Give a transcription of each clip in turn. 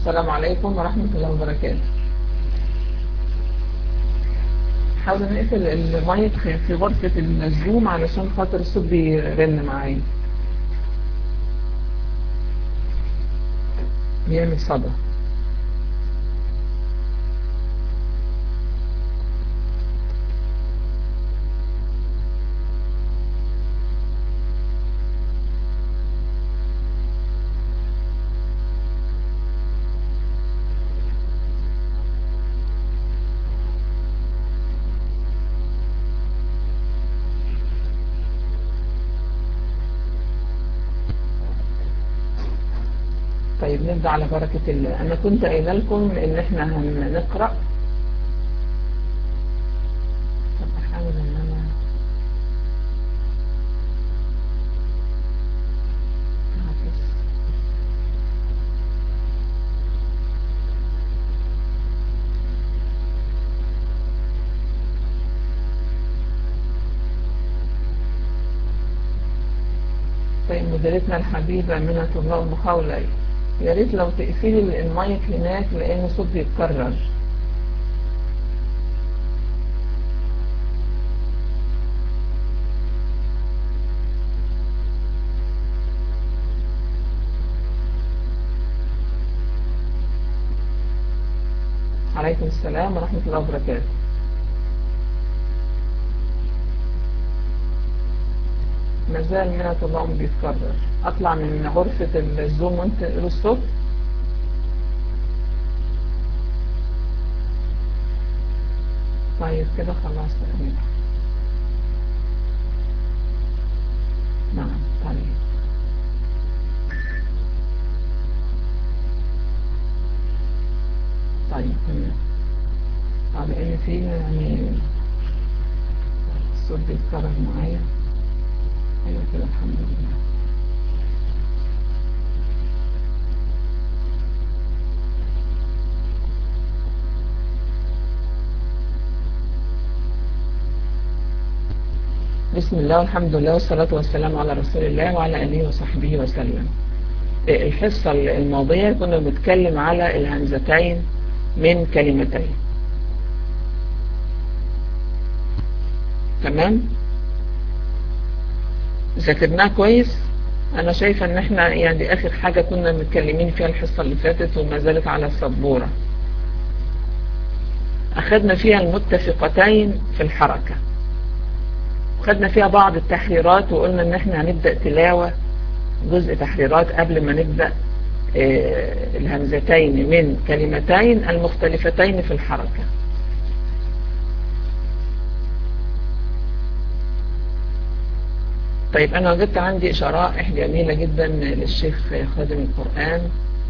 السلام عليكم ورحمة الله وبركاته حاول نقفل المايك في غرفة الزوم علشان خاطر الصوت بيرن معايا بيعمل صدى طيب نبدأ على بركة الله أنا كنت قايله لكم إن إحنا هنقرأ طب أحاول إن أنا أعكس. طيب مديرتنا الحبيبة منة الله المخاولة يا ريت لو تقفلي المايك هناك لأن الصوت بيتكرر عليكم السلام ورحمة الله وبركاته مازال منة الله بيتكرر اطلع من غرفة الزوم وانت الصوت طيب كده خلاص تقريبا نعم طيب طيب تمام طب لان في يعني الصوت بيتكرر معايا ايوه كده الحمد لله بسم الله والحمد لله والصلاة والسلام على رسول الله وعلى آله وصحبه وسلم الحصة الماضية كنا بنتكلم على الهمزتين من كلمتين تمام ذاكرناها كويس انا شايفة ان احنا يعني اخر حاجة كنا متكلمين فيها الحصة اللي فاتت وما زالت على السبورة اخذنا فيها المتفقتين في الحركة وخدنا فيها بعض التحريرات وقلنا ان احنا هنبدأ تلاوة جزء تحريرات قبل ما نبدأ اه الهمزتين من كلمتين المختلفتين في الحركة طيب انا وجدت عندي شرائح جميلة جدا للشيخ خادم القرآن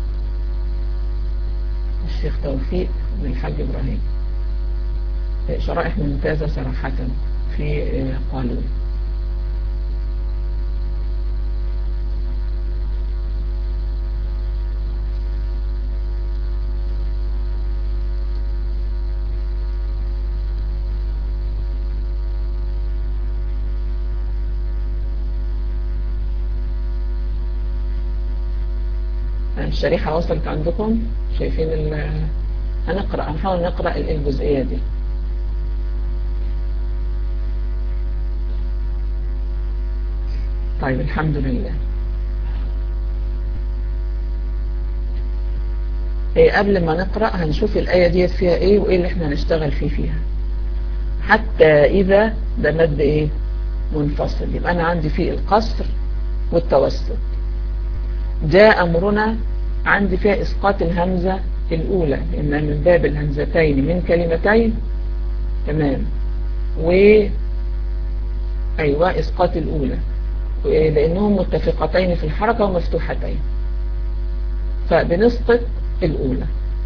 الشيخ توفيق والحاج ابراهيم شرائح ممتازة صراحة في قالون الشريحة وصلت عندكم شايفين ال هنقرأ هنحاول نقرأ الجزئية دي طيب الحمد لله إيه قبل ما نقرأ هنشوف الآية ديت فيها ايه وايه اللي احنا هنشتغل فيه فيها حتى اذا ده مد ايه منفصل يبقى انا عندي فيه القصر والتوسط جاء امرنا عندي فيها اسقاط الهمزة الاولى لان من باب الهمزتين من كلمتين تمام و ايوه اسقاط الاولى لانهم متفقتين في الحركة ومفتوحتين فبنسقط الاولى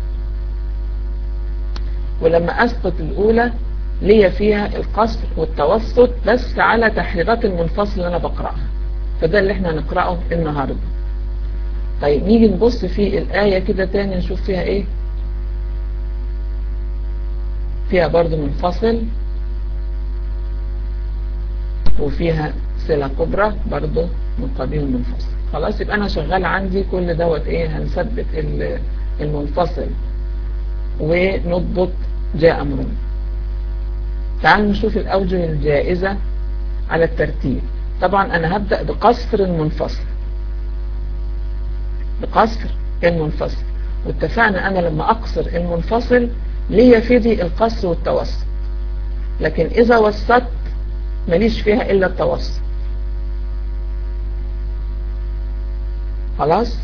ولما اسقط الاولى ليا فيها القصر والتوسط بس على تحريرات المنفصل اللي انا بقرأها فده اللي احنا هنقرأه النهاردة طيب نيجي نبص في الآية كده تاني نشوف فيها ايه فيها برضو منفصل وفيها صلة كبرى برضو من قبيل منفصل خلاص يبقى انا شغال عندي كل دوت ايه هنثبت المنفصل ونضبط جاء أمرنا تعالوا نشوف الأوجه الجائزة على الترتيب طبعا أنا هبدأ بقصر المنفصل بقصر المنفصل واتفقنا أنا لما أقصر المنفصل ليا فيدي القصر والتوسط لكن إذا وسطت ماليش فيها إلا التوسط خلاص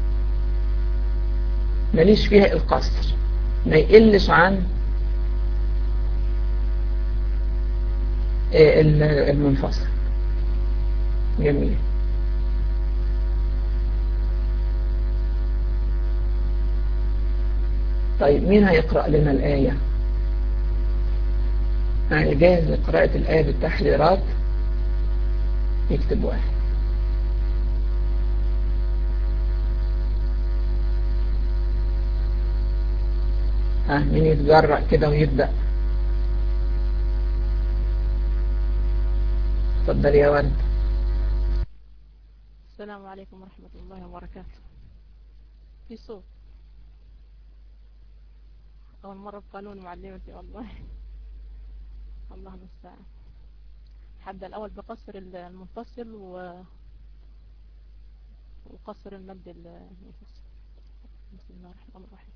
ماليش فيها القصر ما يقلش عن المنفصل جميل طيب مين هيقرأ لنا الآية يعني جاهز لقراءة الآية بالتحريرات يكتب واحد ها مين يتجرأ كده ويبدأ اتفضل يا ورد السلام عليكم ورحمة الله وبركاته في صوت أول مرة بقانون معلمتي والله الله المستعان حبدأ الأول بقصر المنفصل و وقصر المد المنفصل بسم الله الرحمن الرحيم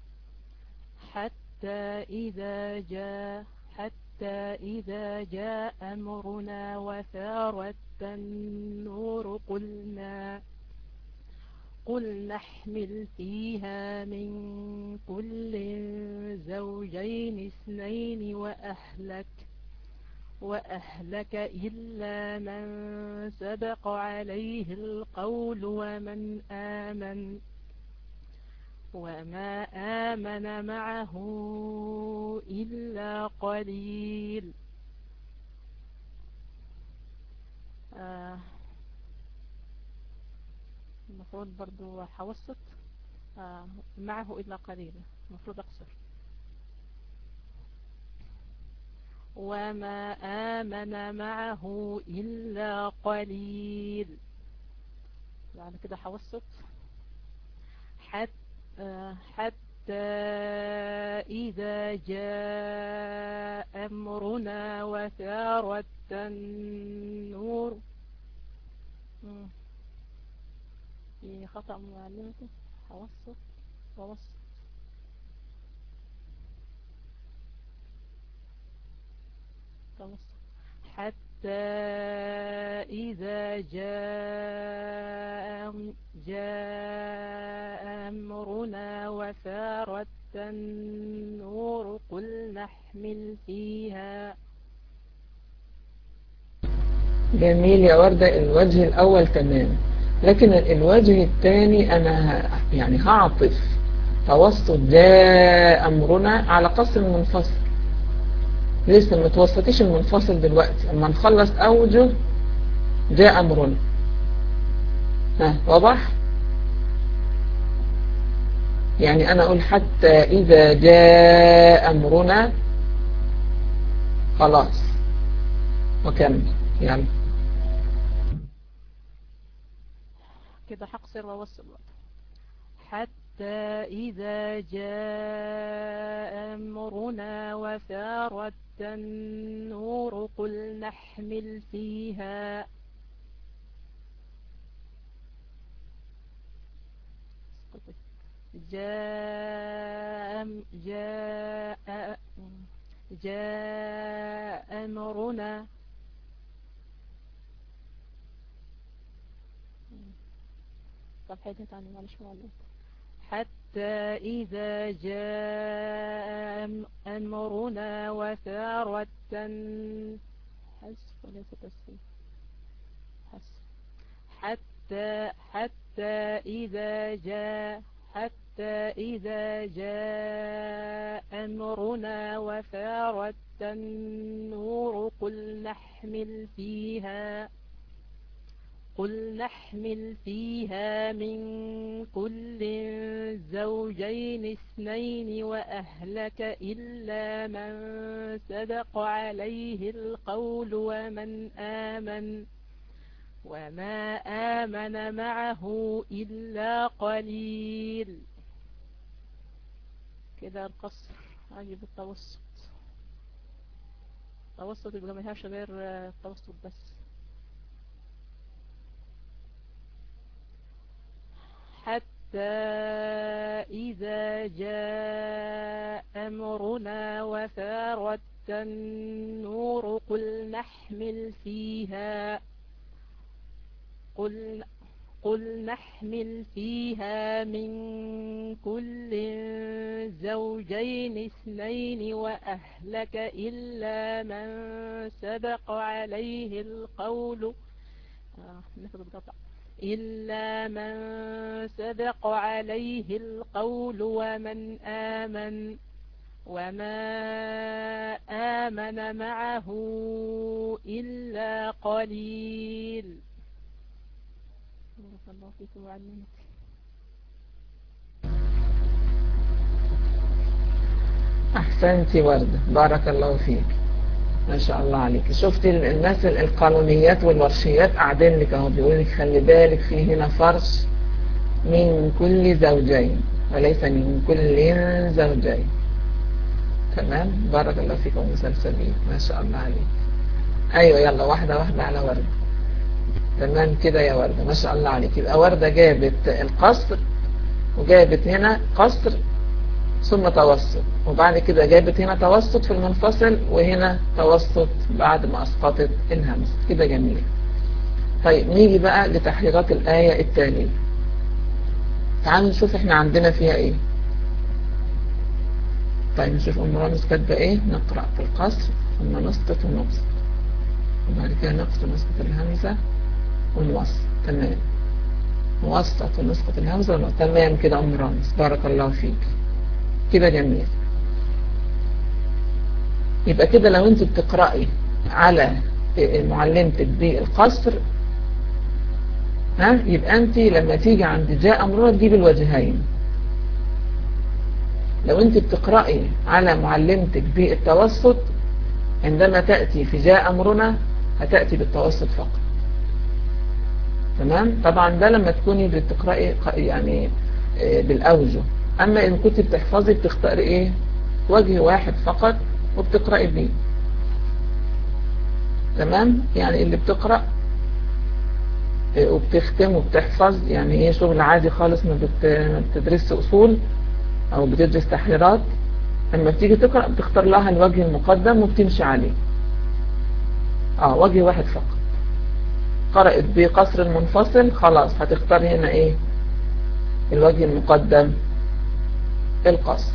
حتى إذا جاء حتى إذا جاء أمرنا وثارت النور قلنا قل نحمل فيها من كل زوجين اثنين وأهلك وأهلك إلا من سبق عليه القول ومن آمن وما آمن معه إلا قليل آه المفروض برضو حوسط آه معه إلا قليل المفروض أقصر وما آمن معه إلا قليل يعني كده حوسط حتى حتى إذا جاء أمرنا وثارت النور في خطأ معلمته توسط توسط توسط حتى إذا جاء جاء أمرنا وثارت النور قل نحمل فيها جميل يا وردة الوجه الأول تمام لكن الوجه الثاني أنا يعني هعطف توسط جاء أمرنا على قصر المنفصل لسه ما توسطيش المنفصل دلوقتي اما نخلص أوجه جاء أمرنا ها واضح يعني أنا أقول حتى إذا جاء أمرنا خلاص وكمل يلا كده حقصر ووصل حتى إذا جاء أمرنا وثارت النور قل نحمل فيها جاء جاء جاء أمرنا صفحة تاني معلش معلش حتى إذا جاء أمرنا وثارت حسب وليس تسليم حسب حتى حتى إذا جاء حتى إذا جاء أمرنا وثارت النور قل نحمل فيها قل نحمل فيها من كل زوجين اثنين وأهلك إلا من سبق عليه القول ومن آمن وما آمن معه إلا قليل كده القصر أجيب التوسط التوسط يبقى ملهاش غير التوسط بس حتى إذا جاء أمرنا وفارت النور قل نحمل فيها قل قل نحمل فيها من كل زوجين اثنين وأهلك إلا من سبق عليه القول آه إلا من سبق عليه القول ومن آمن وما آمن معه إلا قليل بارك الله فيك وعلمك أحسنتي وردة بارك الله فيك ما شاء الله عليك شفتي الناس القانونيات والورشيات قاعدين لك اهو بيقول لك خلي بالك في هنا فرش من كل زوجين وليس من كل زوجين تمام بارك الله فيكم مسلسلين ما شاء الله عليك ايوه يلا واحدة واحدة على وردة تمام كده يا وردة ما شاء الله عليك يبقى وردة جابت القصر وجابت هنا قصر ثم توسط وبعد كده جابت هنا توسط في المنفصل وهنا توسط بعد ما اسقطت الهمز كده جميل طيب نيجي بقى لتحريرات الآية التالية تعالوا نشوف احنا عندنا فيها ايه طيب نشوف ام رامز كاتبه ايه نقرأ في القصر ثم نسقط ونبسط وبعد كده نقص ونسقط الهمزة ونوسط تمام نوسط ونسقط الهمزة ونوسط تمام كده ام رامز بارك الله فيك كده جميل يبقى كده لو انت بتقرأي على معلمتك بالقصر ها يبقى انت لما تيجي عند جاء امرنا تجيب الوجهين لو انت بتقرأي على معلمتك بالتوسط عندما تأتي في جاء امرنا هتأتي بالتوسط فقط تمام طبعا ده لما تكوني بتقرأي يعني بالأوجه اما ان كنت بتحفظي بتختاري ايه وجه واحد فقط وبتقرأي بيه تمام يعني اللي بتقرأ وبتختم وبتحفظ يعني ايه شغل عادي خالص ما بتدرس اصول او بتدرس تحريرات لما بتيجي تقرأ بتختار لها الوجه المقدم وبتمشي عليه اه وجه واحد فقط قرأت بقصر المنفصل خلاص هتختار هنا ايه الوجه المقدم القصر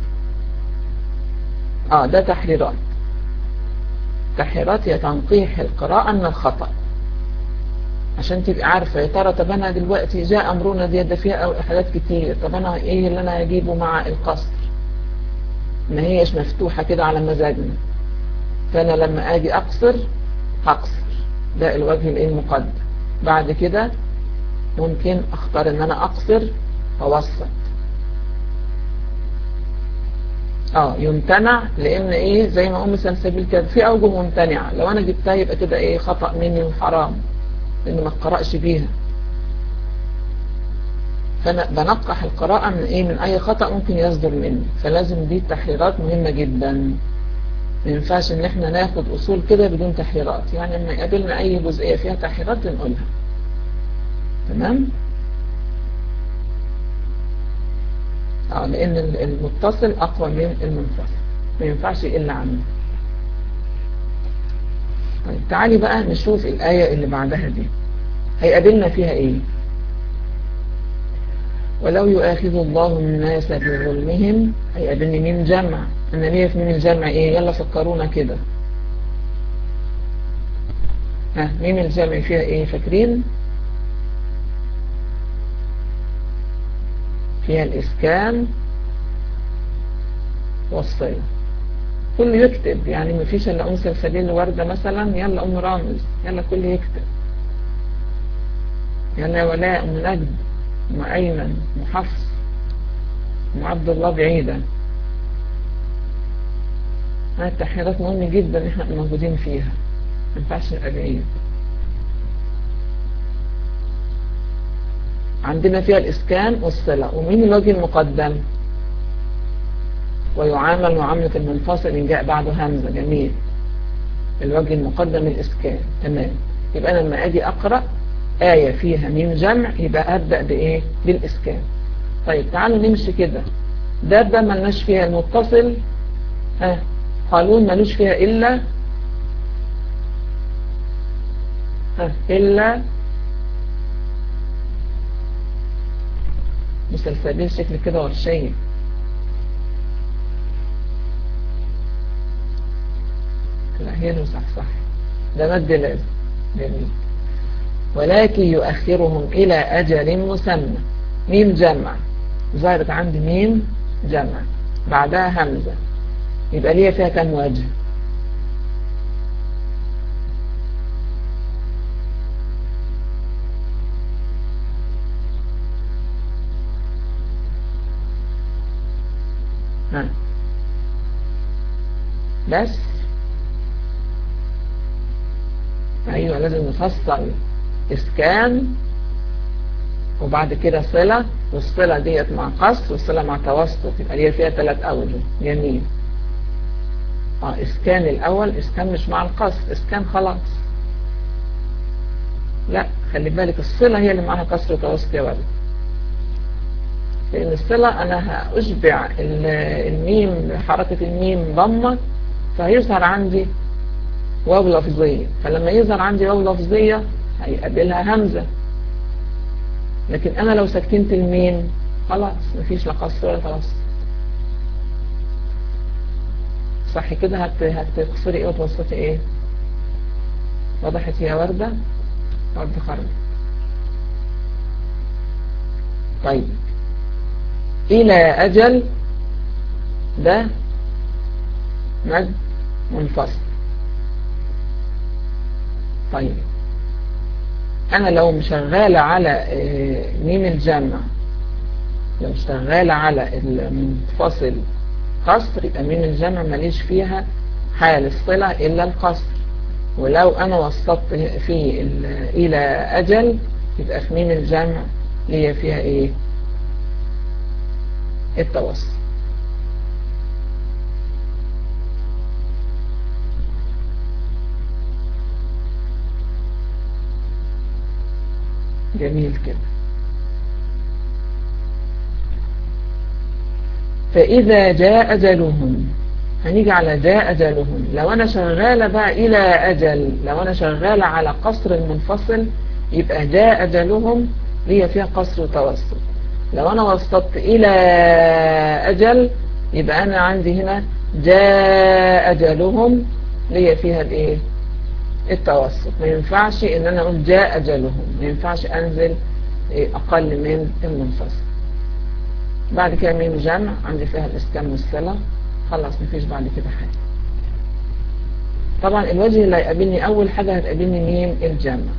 اه ده تحريرات تحريرات هي تنقيح القراءة من الخطأ عشان تبقى عارفة يا ترى طب انا دلوقتي جاء امرنا دي ده فيها حاجات كتير طب انا ايه اللي انا هجيبه مع القصر ما هيش مفتوحة كده على مزاجنا فانا لما اجي اقصر هقصر ده الوجه الايه المقدم بعد كده ممكن اختار ان انا اقصر واوسط اه يمتنع لان ايه زي ما ام سلسبيل كده في اوجه ممتنعة لو انا جبتها يبقى كده ايه خطأ مني وحرام لان ما اقرأش بيها فانا بنقح القراءة من ايه من اي خطأ ممكن يصدر مني فلازم دي تحريرات مهمة جدا ما ينفعش ان احنا ناخد اصول كده بدون تحريرات يعني لما يقابلنا اي جزئية فيها تحريرات بنقولها تمام اه لان المتصل اقوى من المنفصل ما ينفعش الا عنه طيب تعالي بقى نشوف الآية اللي بعدها دي هيقابلنا فيها ايه ولو يؤاخذ الله الناس بظلمهم هيقابلني مين جمع انا ليه في مين الجمع ايه يلا فكرونا كده ها مين الجمع فيها ايه فاكرين فيها الإسكان والصلة كل يكتب يعني ما فيش إلا أم سلسبيل وردة مثلا يلا أم رامز يلا كل يكتب يلا ولاء أم نجد أم أيمن أم حفص أم عبد الله بعيدة هاي التحريرات مهمة جدا احنا موجودين فيها ما ينفعش نبقى بعيد عندنا فيها الإسكان والصلة ومين الوجه المقدم ويعامل معاملة المنفصل إن جاء بعده همزة جميل الوجه المقدم الإسكان تمام يبقى أنا لما أجي أقرأ آية فيها ميم جمع يبقى أبدأ بإيه بالإسكان طيب تعالوا نمشي كده دابة ملناش فيها المتصل ها قالون ملوش فيها إلا ها إلا مسلسلين شكل كده ورشين لا هي صح صح ده مد لازم جميل ولكن يؤخرهم إلى أجل مسمى ميم جمع ظهرت عندي ميم جمع بعدها همزة يبقى ليها فيها كم وجه ها بس ايوه لازم نفصل اسكان وبعد كده صلة والصلة ديت مع قصر والصلة مع توسط يبقى ليها فيها ثلاث أوجه جميل اه اسكان الأول اسكان مش مع القصر اسكان خلاص لا خلي بالك الصلة هي اللي معاها قصر وتوسط يا ولد لأن الصلة أنا هأشبع الميم حركة الميم ضمة فهيظهر عندي واو لفظية فلما يظهر عندي واو لفظية هيقابلها همزة لكن أنا لو سكنت الميم خلاص مفيش لا قصر ولا توسط صح كده هت... هتقصري ايه وتوسطي ايه وضحت يا وردة وردة خرج طيب إلى أجل ده مد منفصل طيب أنا لو مشغالة على ميم الجمع لو شغالة على المنفصل قصر يبقى ميم الجمع ماليش فيها حال الصلة إلا القصر ولو أنا وسطت في إلى أجل يبقى في ميم الجمع ليا فيها إيه التوسط جميل كده فإذا جاء أجلهم هنيجي على جاء أجلهم لو أنا شغالة بقى إلى أجل لو أنا شغالة على قصر المنفصل يبقى جاء أجلهم ليا فيها قصر وتوسط لو أنا وسطت إلى أجل يبقى أنا عندي هنا جاء أجلهم ليا فيها الإيه التوسط ما ينفعش ان انا اقول جاء اجلهم ما ينفعش انزل اقل من المنفصل بعد كده ميم جمع عندي فيها الاسكان والصلة خلاص مفيش بعد كده حاجة طبعا الوجه اللي هيقابلني اول حاجة هتقابلني ميم الجمع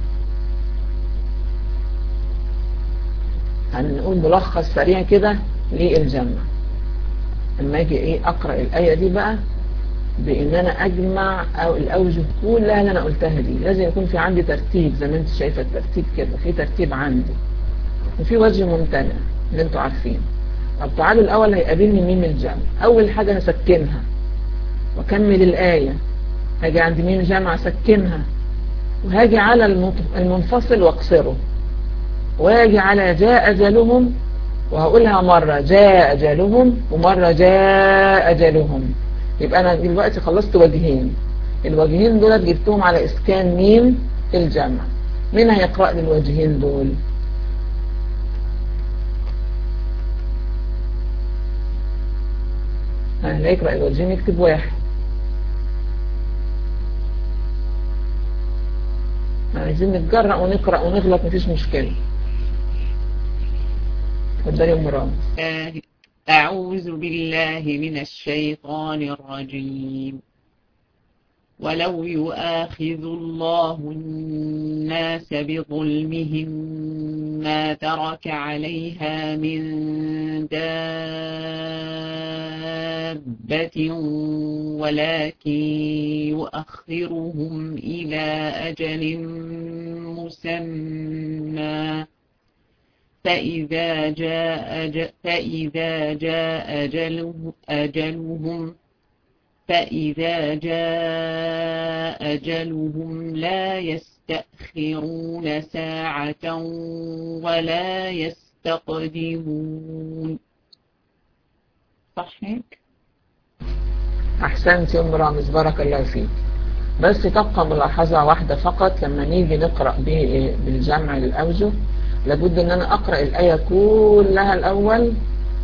هنقول ملخص سريع كده للجمع اما اجي ايه اقرأ الاية دي بقى بان انا اجمع او الاوجه كلها اللي انا قلتها دي لازم يكون في عندي ترتيب زي ما انت شايفه الترتيب كده في ترتيب عندي وفي وجه ممتنع اللي انتوا عارفين طب تعالوا الاول هيقابلني ميم الجمع اول حاجه هسكنها واكمل الايه هاجي عند ميم الجمع اسكنها وهاجي على المنفصل واقصره واجي على جاء اجلهم وهقولها مرة جاء أجلهم ومرة جاء أجلهم يبقى أنا دلوقتي خلصت وجهين الوجهين دول جبتهم على إسكان ميم الجمع مين هيقرأ لي الوجهين دول اللي يقرأ الوجهين يكتب واحد عايزين نتجرأ ونقرأ ونغلط مفيش مشكلة اتفضلي يا ام رامز أعوذ بالله من الشيطان الرجيم ولو يؤاخذ الله الناس بظلمهم ما ترك عليها من دابة ولكن يؤخرهم إلى أجل مسمى فإذا جاء ج... فإذا جاء أجله أجلهم فإذا جاء أجلهم لا يستأخرون ساعة ولا يستقدمون صح هيك؟ أحسنت يا أم رامز بارك الله فيك بس تبقى ملاحظة واحدة فقط لما نيجي نقرأ به بالجمع للأوجه لابد ان انا اقرأ الآية كلها الاول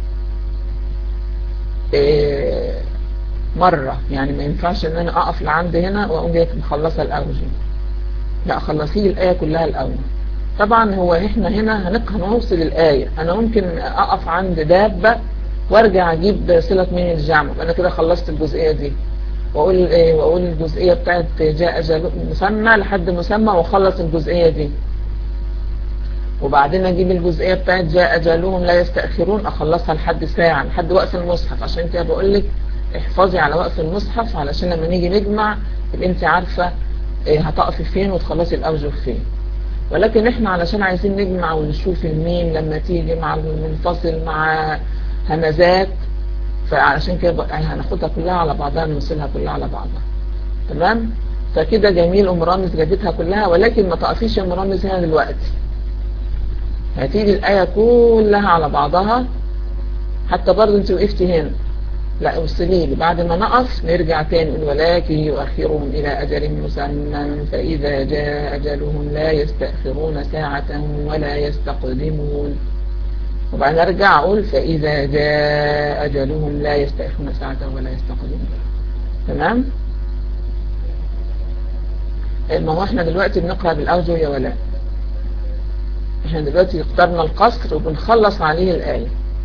إيه مرة يعني ما ينفعش ان انا اقف لعند هنا واقوم جاي مخلصة الاوجه لا خلصي الآية كلها الاول طبعا هو احنا هنا هنوصل الآية انا ممكن اقف عند دابة وارجع اجيب صلة من الجمع انا كده خلصت الجزئية دي واقول ايه واقول الجزئية بتاعت جاء أجل مسمى لحد مسمى واخلص الجزئية دي وبعدين اجيب الجزئية بتاعت جاء أجلهم لا يستأخرون اخلصها لحد ساعة لحد وقف المصحف عشان كده بقول لك احفظي على وقف المصحف علشان لما نيجي نجمع تبقى انت عارفة ايه هتقفي فين وتخلصي الاوجه فين ولكن احنا علشان عايزين نجمع ونشوف الميم لما تيجي مع المنفصل مع همزات فعلشان كده هناخدها كلها على بعضها نوصلها كلها على بعضها تمام فكده جميل ام رامز جابتها كلها ولكن ما تقفيش يا ام رامز هنا دلوقتي هتيجي الآية كلها على بعضها حتى برضه انت وقفتي هنا لا وصلي لي بعد ما نقف نرجع تاني نقول ولكن يؤخرهم إلى أجل مسمى فإذا جاء أجلهم لا يستأخرون ساعة ولا يستقدمون وبعدين أرجع أقول فإذا جاء أجلهم لا يستأخرون ساعة ولا يستقدمون تمام ما هو احنا دلوقتي بنقرأ بالأوجه يا ولاء احنا دلوقتي اخترنا القصر وبنخلص عليه الآية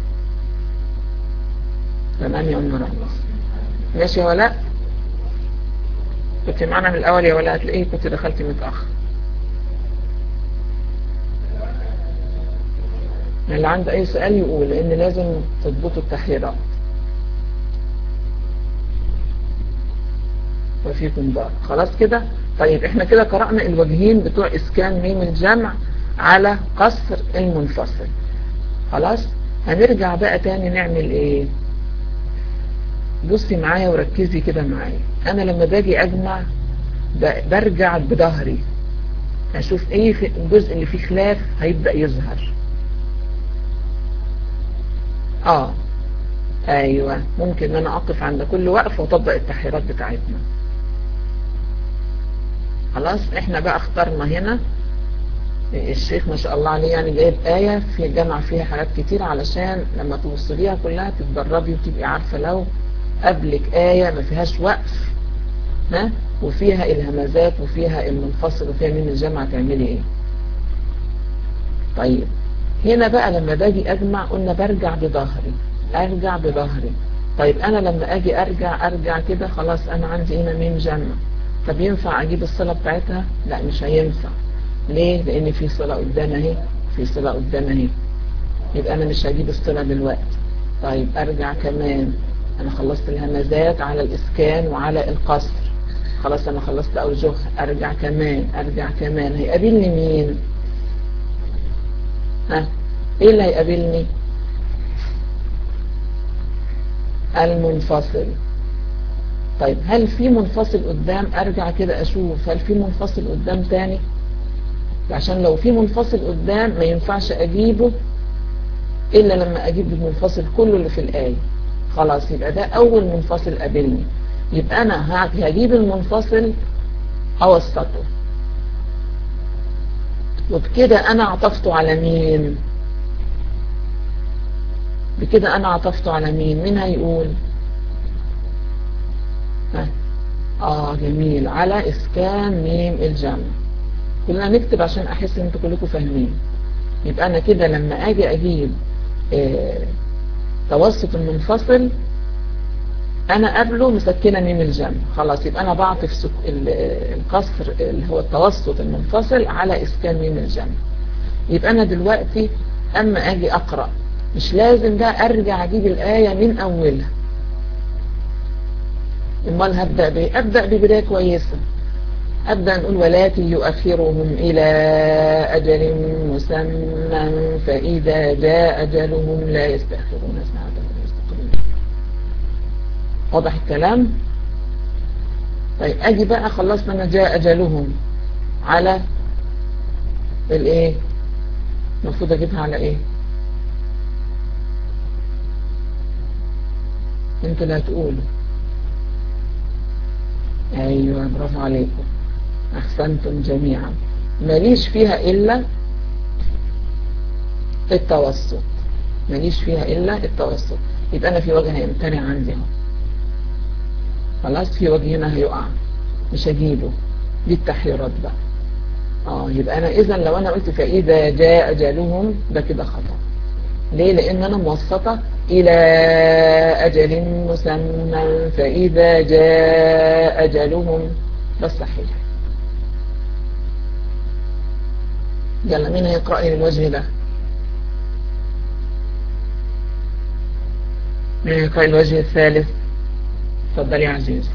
تمام يا أم رمز ماشي يا ولاء كنت معنا من الأول يا ولاء هتلاقيه كنت دخلت متأخر اللي عنده أي سؤال يقول لأن لازم تضبطوا التحريرات وفيكم بقى خلاص كده طيب احنا كده قرأنا الوجهين بتوع إسكان ميم الجمع على قصر المنفصل خلاص هنرجع بقى تاني نعمل ايه بصي معايا وركزي كده معايا انا لما باجي اجمع برجع بظهري اشوف ايه في الجزء اللي فيه خلاف هيبدأ يظهر اه ايوه ممكن ان انا اقف عند كل وقف واطبق التحريرات بتاعتنا خلاص احنا بقى اخترنا هنا الشيخ ما شاء الله عليه يعني جايب آية في جمع فيها حاجات كتير علشان لما توصليها كلها تتدربي وتبقي عارفة لو قبلك آية ما فيهاش وقف ها وفيها الهمزات وفيها المنفصل وفيها من الجمع تعملي ايه طيب هنا بقى لما باجي اجمع قلنا برجع بظهري ارجع بظهري طيب انا لما اجي ارجع ارجع كده خلاص انا عندي هنا ميم جمع طب ينفع اجيب الصلة بتاعتها لا مش هينفع ليه لان في صلة قدام اهي في صلة قدام اهي يبقى انا مش هجيب الصلة دلوقتي طيب ارجع كمان انا خلصت الهمزات على الاسكان وعلى القصر خلاص انا خلصت اوجه ارجع كمان ارجع كمان هيقابلني مين ها ايه اللي هيقابلني المنفصل طيب هل في منفصل قدام ارجع كده اشوف هل في منفصل قدام تاني عشان لو في منفصل قدام ما ينفعش اجيبه الا لما اجيب المنفصل كله اللي في الايه خلاص يبقى ده اول منفصل قابلني يبقى انا هجيب المنفصل اوسطه وبكده انا عطفته على مين بكده انا عطفته على مين مين هيقول ها اه جميل على اسكان ميم الجمع كلنا نكتب عشان احس ان انتوا كلكم فاهمين يبقى انا كده لما اجي اجيب آه توسط المنفصل انا قبله مسكنه ميم الجمع خلاص يبقى انا بعطف سك... القصر اللي هو التوسط المنفصل على اسكان ميم الجمع يبقى انا دلوقتي اما اجي اقرأ مش لازم بقى ارجع اجيب الاية من اولها امال هبدأ بايه ابدأ ببداية كويسة ابدأ نقول ولكن يؤخرهم الى إلى أجل مسمى فإذا جاء أجلهم لا يستأخرون ساعة ولا يستقبلون واضح الكلام طيب أجي بقى خلصنا ما جاء أجلهم على الإيه المفروض أجيبها على إيه انتوا اللي هتقولوا ايوه برافو عليكم احسنتم جميعا ماليش فيها الا التوسط ماليش فيها الا التوسط يبقى انا في وجه هيمتنع عندي اهو خلاص في وجه هنا هيقع مش هجيبه دي التحريرات بقى اه يبقى انا اذا لو انا قلت فاذا جاء اجلهم ده كده خطأ ليه لان انا موسطة الى اجل مسمى فاذا جاء اجلهم ده الصحيح يلا مين هيقرأ لي الوجه ده مين هيقرأ الوجه الثالث اتفضل يا عزيز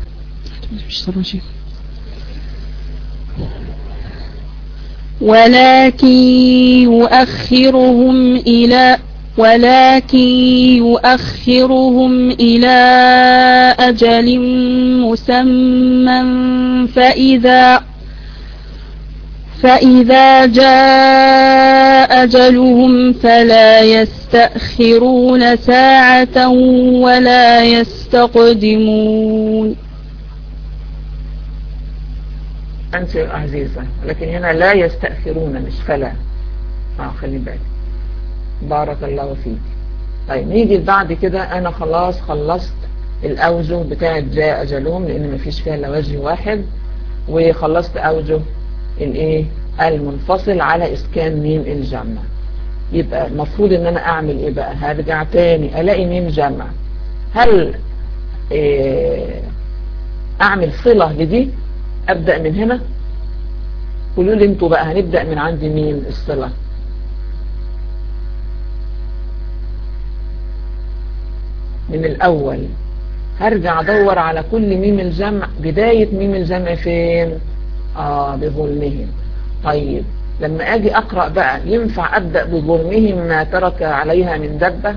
ولكن يؤخرهم إلى ولكن يؤخرهم إلى أجل مسمى فإذا فإذا جاء أجلهم فلا يستأخرون ساعة ولا يستقدمون أنت عزيزة لكن هنا لا يستأخرون مش فلا اه خلي بالك بارك الله فيك طيب نيجي بعد كده أنا خلاص خلصت الأوجه بتاعت جاء أجلهم لأن مفيش فيها إلا وجه واحد وخلصت أوجه الايه المنفصل على اسكان ميم الجمع يبقى المفروض ان انا اعمل ايه بقى هرجع تاني الاقي ميم جمع هل إيه اعمل صلة لدي ابدأ من هنا قولوا لي انتوا بقى هنبدأ من عند مين الصلة من الاول هرجع ادور على كل ميم الجمع بداية ميم الجمع فين آه بظلمهم طيب لما أجي أقرأ بقى ينفع أبدأ بظلمهم ما ترك عليها من دبة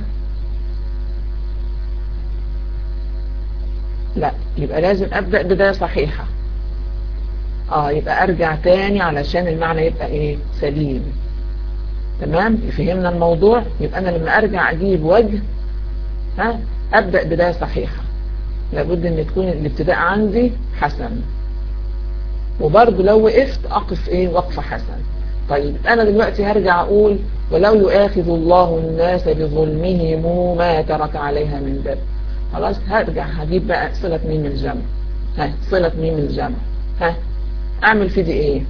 لا يبقى لازم أبدأ بداية صحيحة آه يبقى أرجع تاني علشان المعنى يبقى إيه سليم تمام فهمنا الموضوع يبقى أنا لما أرجع أجيب وجه ها أبدأ بداية صحيحة لابد أن تكون الابتداء عندي حسن وبرضه لو وقفت أقف إيه وقفة حسن طيب أنا دلوقتي هرجع أقول ولو يؤاخذ الله الناس بظلمهم ما ترك عليها من دب خلاص هرجع هجيب بقى صلة ميم الجمع ها صلة ميم الجمع ها أعمل في دي إيه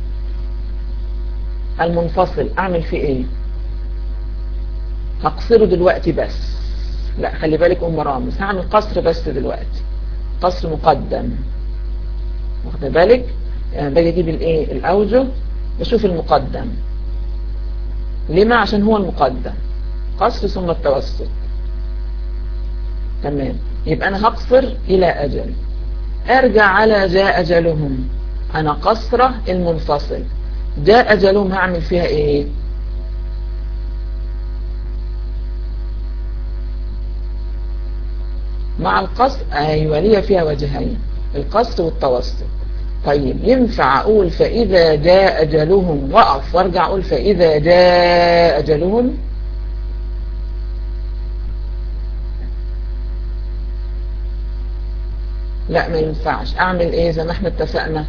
المنفصل أعمل في إيه هقصره دلوقتي بس لا خلي بالك أم رامز هعمل قصر بس دلوقتي قصر مقدم واخد بالك يعني باجي اجيب الايه الاوجه بشوف المقدم لما عشان هو المقدم قصر ثم التوسط تمام يبقى انا هقصر الى اجل ارجع على جاء اجلهم انا قصره المنفصل جاء اجلهم هعمل فيها ايه مع القصر ايوه ليا فيها وجهين القصر والتوسط طيب ينفع اقول فاذا جاء اجلهم وقف وارجع اقول فاذا جاء اجلهم لا ما ينفعش اعمل ايه زي ما احنا اتفقنا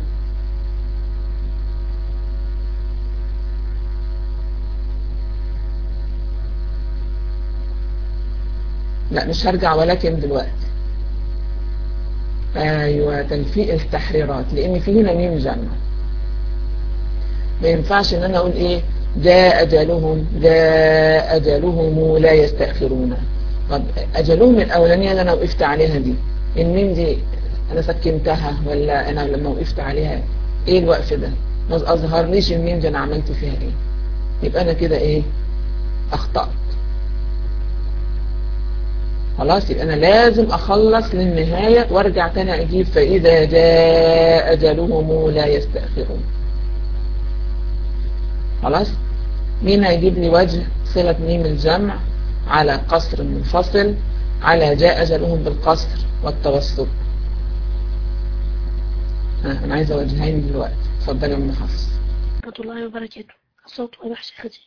لا مش هرجع ولكن دلوقتي ايوه تلفيق التحريرات لان في هنا ميم جمع ما ينفعش ان انا اقول ايه جاء اجلهم جاء اجلهم لا يستأخرون طب اجلهم الاولانيه اللي انا وقفت عليها دي الميم دي انا سكنتها ولا انا لما وقفت عليها ايه الوقف ده ما اظهرليش الميم دي انا عملت فيها ايه يبقى انا كده ايه اخطأت خلاص يبقى انا لازم اخلص للنهاية وارجع تاني اجيب فاذا جاء اجلهم لا يستأخرون خلاص مين هيجيب لي وجه صلة ميم الجمع على قصر منفصل على جاء أجلهم بالقصر والتوسط ها أنا عايزة وجهين دلوقتي اتفضلي يا أم حفص ورحمة الله وبركاته الصوت واضح شيختي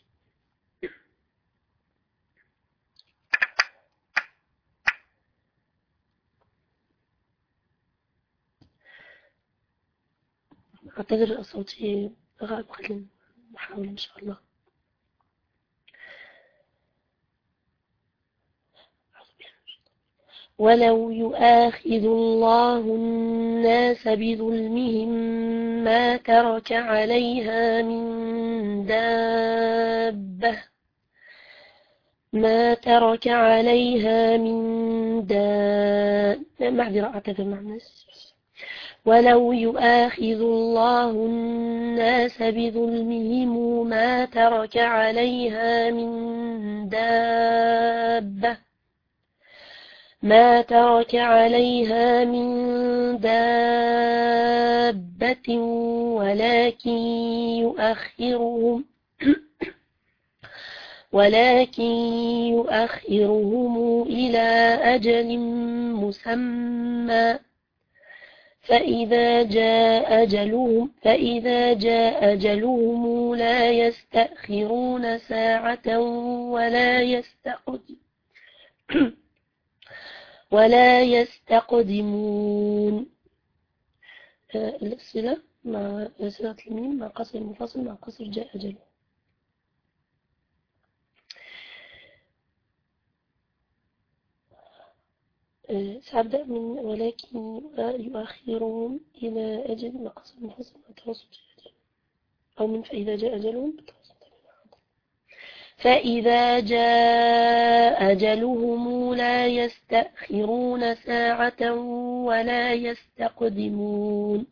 أعتذر صوتي غائب قليلا نحاول إن شاء الله ولو يؤاخذ الله الناس بظلمهم ما ترك عليها من دابة ما ترك عليها من دابة معذرة أعتذر معنا ولو يؤاخذ الله الناس بظلمهم ما ترك عليها من دابة ما ترك عليها من دابة ولكن يؤخرهم ولكن يؤخرهم إلى أجل مسمى فإذا جاء أجلهم فإذا جاء أجلهم لا يستأخرون ساعة ولا يستقدم ولا يستقدمون آه، الصلة مع صلة الميم مع قصر المفصل مع قصر جاء أجله آه، سأبدأ من ولكن يؤخرهم إلى أجل مع قصر المفصل مع توسط جاء أجله أو من فإذا جاء أجلهم بتوسط فإذا جاء أجلهم لا يستأخرون ساعة ولا يستقدمون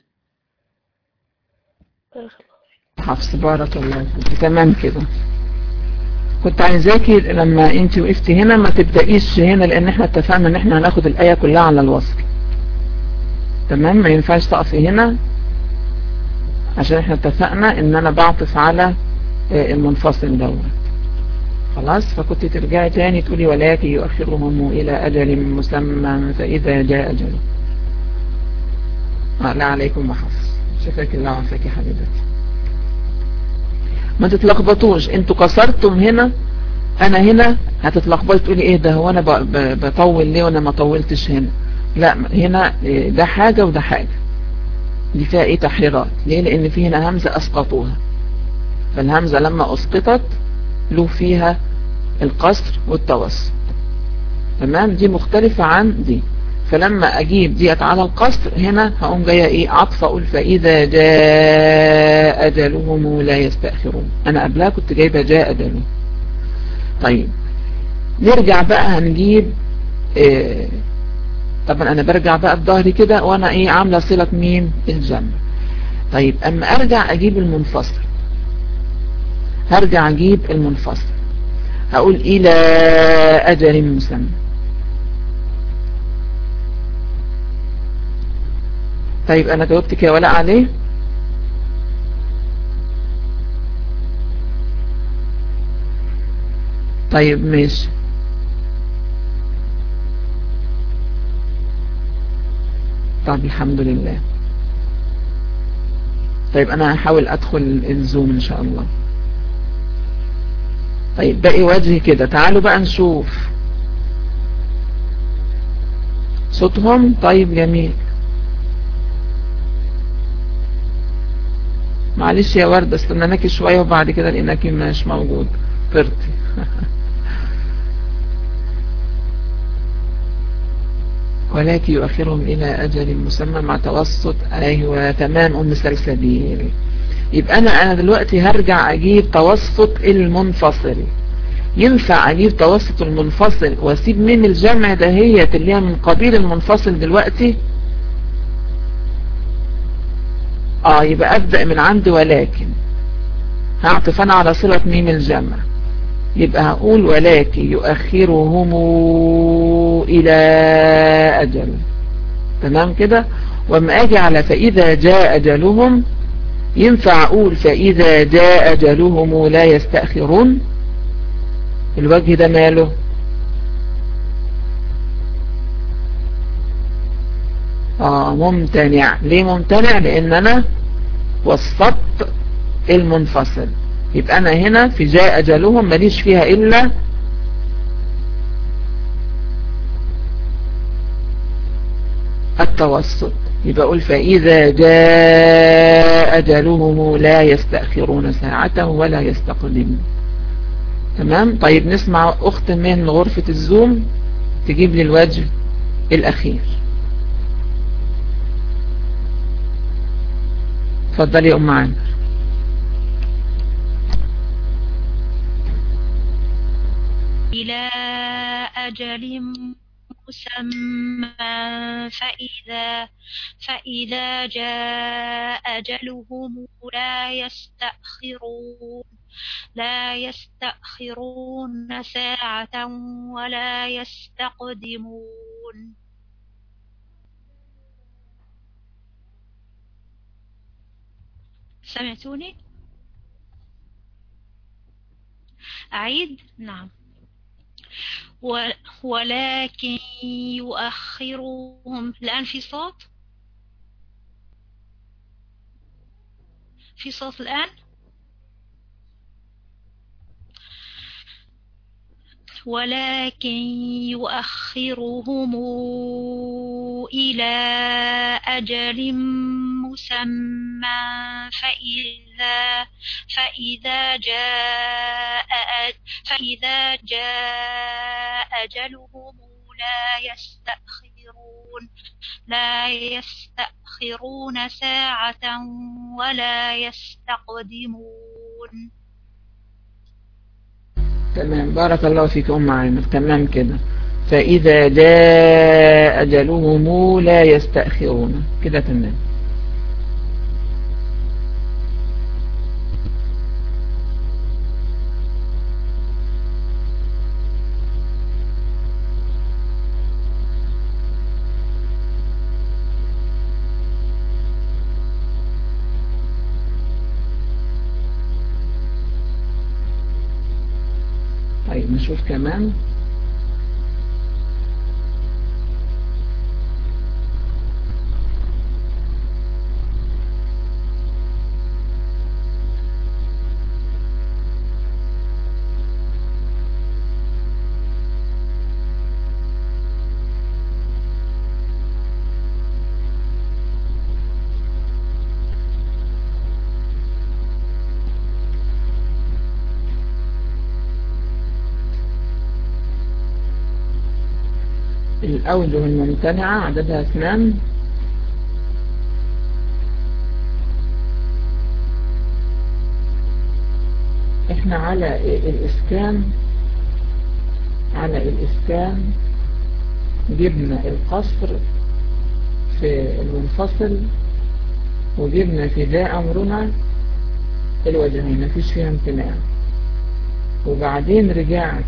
بارك الله فيك. حفص بارك الله فيك تمام كده كنت عايزاكي لما انت وقفتي هنا ما تبدأيش هنا لان احنا اتفقنا ان احنا هناخد الآية كلها على الوصل تمام ما ينفعش تقفي هنا عشان احنا اتفقنا ان انا بعطف على آه، المنفصل دوت خلاص فكنت ترجعي تاني تقولي ولكن يؤخرهم إلى أجل مسمى فإذا جاء أجله آه لا عليكم وحفظ شفاك الله وعافاك يا حبيبتي ما تتلخبطوش انتوا كسرتم هنا انا هنا هتتلخبطي تقولي ايه ده هو انا ب- ب- بطول ليه وانا ما طولتش هنا لا هنا إيه، ده حاجة وده حاجة دي فيها ايه تحريرات ليه لان في هنا همزة اسقطوها فالهمزة لما اسقطت له فيها القصر والتوسط تمام دي مختلفة عن دي فلما اجيب ديت على القصر هنا هقوم جايه ايه عطف اقول فاذا جاء اجلهم لا يستأخرون انا قبلها كنت جايبه جاء اجلهم طيب نرجع بقى هنجيب إيه طبعا انا برجع بقى بظهري كده وانا ايه عامله صله ميم الجمع طيب اما ارجع اجيب المنفصل هرجع اجيب المنفصل هقول الى اجل مسمى طيب انا جاوبتك يا ولاء عليه طيب ماشي طب الحمد لله طيب انا هحاول ادخل الزوم ان شاء الله طيب باقي وجهي كده تعالوا بقى نشوف صوتهم طيب جميل معلش يا وردة استناناكي شوية وبعد كده لانكي مش موجود طرتي ولكن يؤخرهم إلى أجل مسمى مع توسط أيوة تمام أم سلسبيل يبقى أنا أنا دلوقتي هرجع أجيب توسط المنفصل ينفع أجيب توسط المنفصل وأسيب من الجمع دهيت اللي هي من قبيل المنفصل دلوقتي آه يبقى أبدأ من عند ولكن هعطف أنا على صلة ميم الجمع يبقى هقول ولكن يؤخرهم إلى أجل تمام كده وما أجي على فإذا جاء أجلهم ينفع أقول فإذا جاء أجلهم لا يستأخرون الوجه ده ماله آه ممتنع ليه ممتنع لأن أنا وسطت المنفصل يبقى أنا هنا في جاء أجلهم ماليش فيها إلا التوسط يبقى أقول فإذا جاء أجلهم لا يستأخرون ساعة ولا يستقدمون تمام طيب نسمع أخت من غرفة الزوم تجيب لي الوجه الأخير اتفضلي يا أم عامر إلى أجل مسمى فإذا فإذا جاء أجلهم لا يستأخرون لا يستأخرون ساعة ولا يستقدمون سمعتوني؟ أعيد؟ نعم ولكن يؤخرهم الآن في صوت في صوت الآن ولكن يؤخرهم إلى أجل مسمى فإذا فإذا جاء فإذا جاء أجلهم لا يستأخرون لا يستأخرون ساعة ولا يستقدمون تمام بارك الله فيك أم عامر تمام كده فإذا جاء أجلهم لا يستأخرون كده تمام طيب نشوف كمان الأوجه الممتنعة عددها اثنان احنا على الإسكان على الإسكان جبنا القصر في المنفصل وجبنا في ذا أمرنا الوجهين مفيش فيها امتناع وبعدين رجعت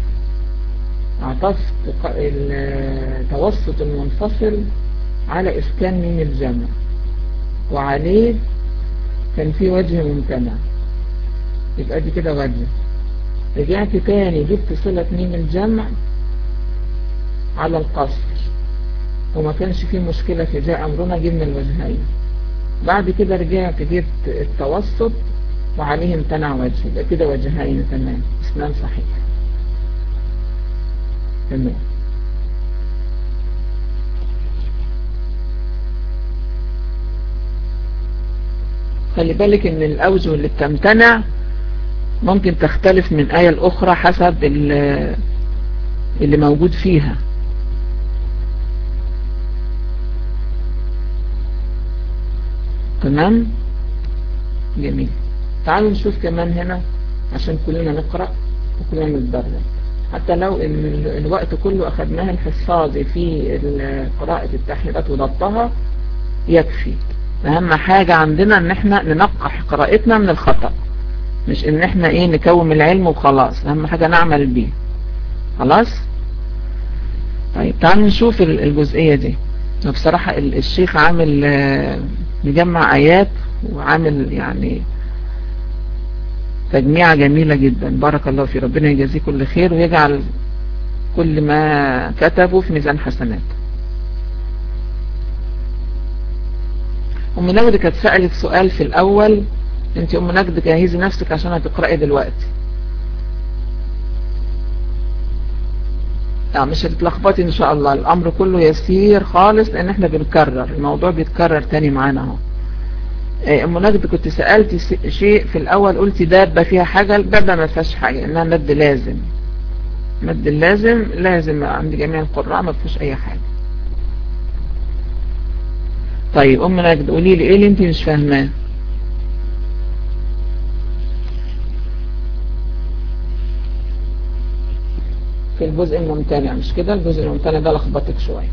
عطفت التوسط المنفصل على إسكان ميم الجمع وعليه كان في وجه ممتنع يبقى دي كده وجه رجعت تاني جبت صلة ميم الجمع على القصر وما كانش فيه مشكلة في جاء أمرنا جبنا الوجهين بعد كده رجعت جبت التوسط وعليه امتنع وجه يبقى كده وجهين تمام اسنان صحيح تمام خلي بالك ان الاوجه اللي بتمتنع ممكن تختلف من آية الأخرى حسب اللي موجود فيها تمام جميل تعالوا نشوف كمان هنا عشان كلنا نقرأ وكلنا نتدرب حتى لو ان الوقت كله اخدناه الحفاظي في قراءة التحريرات وضبطها يكفي اهم حاجة عندنا ان احنا ننقح قراءتنا من الخطأ مش ان احنا ايه نكوم العلم وخلاص اهم حاجة نعمل بيه خلاص طيب تعالوا نشوف الجزئية دي بصراحة الشيخ عامل مجمع ايات وعامل يعني تجميعة جميلة جدا بارك الله في ربنا يجازيه كل خير ويجعل كل ما كتبه في ميزان حسنات أم نجد كانت سألت سؤال في الأول انت أم نجد جهزي نفسك عشان هتقرأي دلوقتي لا مش هتتلخبطي ان شاء الله الامر كله يسير خالص لان احنا بنكرر الموضوع بيتكرر تاني معانا اهو ام نجد كنت سألتي شيء في الاول قلتي دابة فيها حاجة الدابة ما فيهاش حاجة انها مد لازم مد اللازم لازم عند جميع القراء ما فيهوش اي حاجة طيب ام نجد قولي لي ايه اللي انت مش فاهماه في الجزء الممتنع مش كده الجزء الممتنع ده لخبطك شوية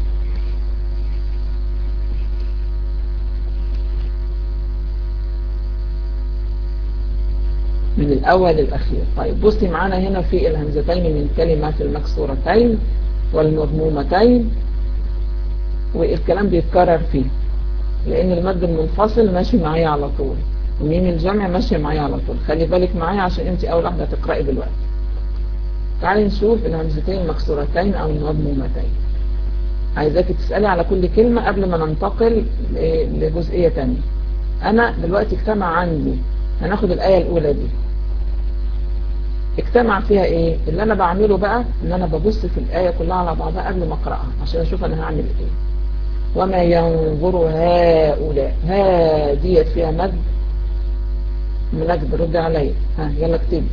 من الأول للأخير طيب بصي معانا هنا في الهمزتين من كلمات المكسورتين والمضمومتين والكلام بيتكرر فيه لأن المد المنفصل ماشي معايا على طول وميم الجمع ماشي معايا على طول خلي بالك معايا عشان انت أول واحدة تقرأي دلوقتي تعالي نشوف الهمزتين المكسورتين او المضمومتين عايزاك تسألي على كل كلمة قبل ما ننتقل لجزئية تانية انا دلوقتي اجتمع عندي هناخد الآية الاولى دي اجتمع فيها ايه اللي انا بعمله بقى ان انا ببص في الآية كلها على بعضها قبل ما اقرأها عشان اشوف انا هعمل ايه وما ينظر هؤلاء ها ديت فيها مد منجد رد عليا ها يلا اكتبي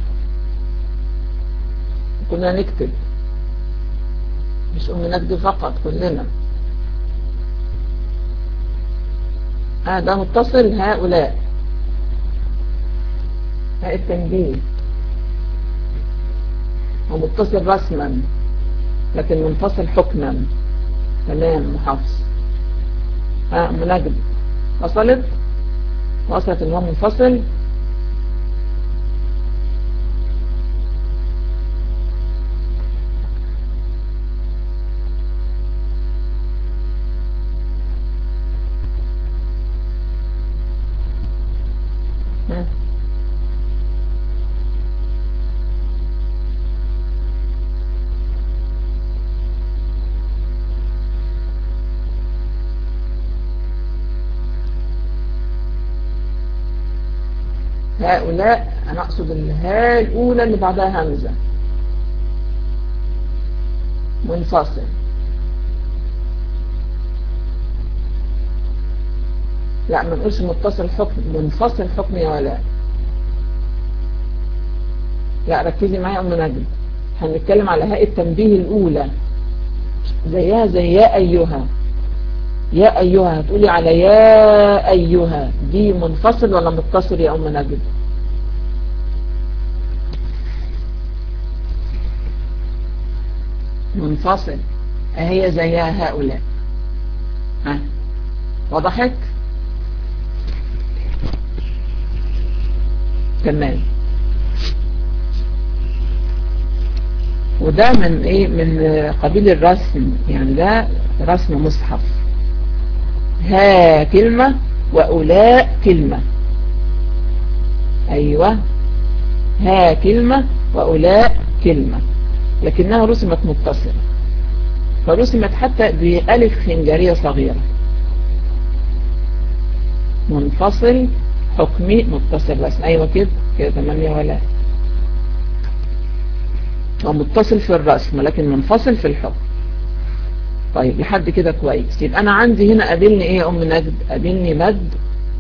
كنا نكتب مش أم نكتب فقط كلنا آه ده متصل هؤلاء هاء التنبيه هو متصل رسما لكن منفصل حكما تمام محافظ ها أم نجد وصلت وصلت ان هو منفصل هؤلاء أنا أقصد الهاء الأولى اللي بعدها همزة منفصل لا ما نقولش متصل حكم منفصل حكم يا ولاء لا ركزي معايا أم نجم هنتكلم على هاء التنبيه الأولى زيها زي يا أيها يا أيها هتقولي على يا أيها دي منفصل ولا متصل يا أم نجد منفصل هي زيها هؤلاء ها وضحت تمام وده من ايه من قبيل الرسم يعني ده رسم مصحف ها كلمة وأولاء كلمة أيوة ها كلمة وأولاء كلمة لكنها رسمت متصلة فرسمت حتى بألف خنجرية صغيرة منفصل حكمي متصل رسم أيوة كده كده تمام يا ولاء هو متصل في الرسم لكن منفصل في الحكم طيب لحد كده كويس يبقى انا عندي هنا قابلني ايه يا ام نجد قابلني مد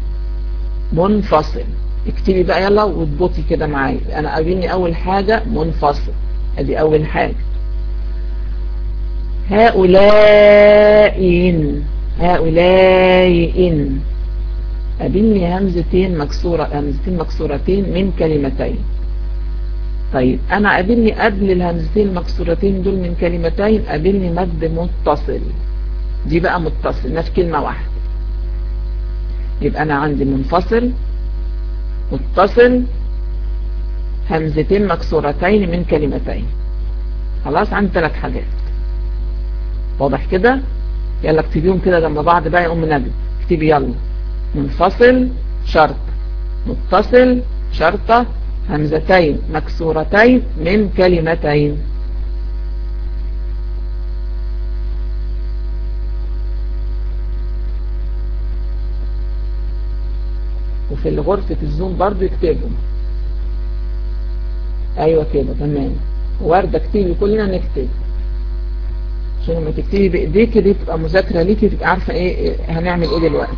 منفصل اكتبي بقى يلا واضبطي كده معايا انا قابلني اول حاجة منفصل ادي اول حاجة هؤلاء إن هؤلاء إن قابلني همزتين مكسورة همزتين مكسورتين من كلمتين طيب انا قابلني قبل الهمزتين المكسورتين دول من كلمتين قابلني مد متصل دي بقى متصل ما في كلمة واحدة يبقى انا عندي منفصل متصل همزتين مكسورتين من كلمتين خلاص عندي ثلاث حاجات واضح كده يلا اكتبيهم كده جنب بعض بقى يا ام نبي اكتبي يلا منفصل شرط متصل شرطة همزتين مكسورتين من كلمتين وفي غرفة الزوم برضو يكتبهم ايوه كده تمام وردة اكتبي كلنا نكتب عشان لما تكتبي بايديك دي تبقى مذاكرة ليكي تبقى عارفة ايه هنعمل ايه دلوقتي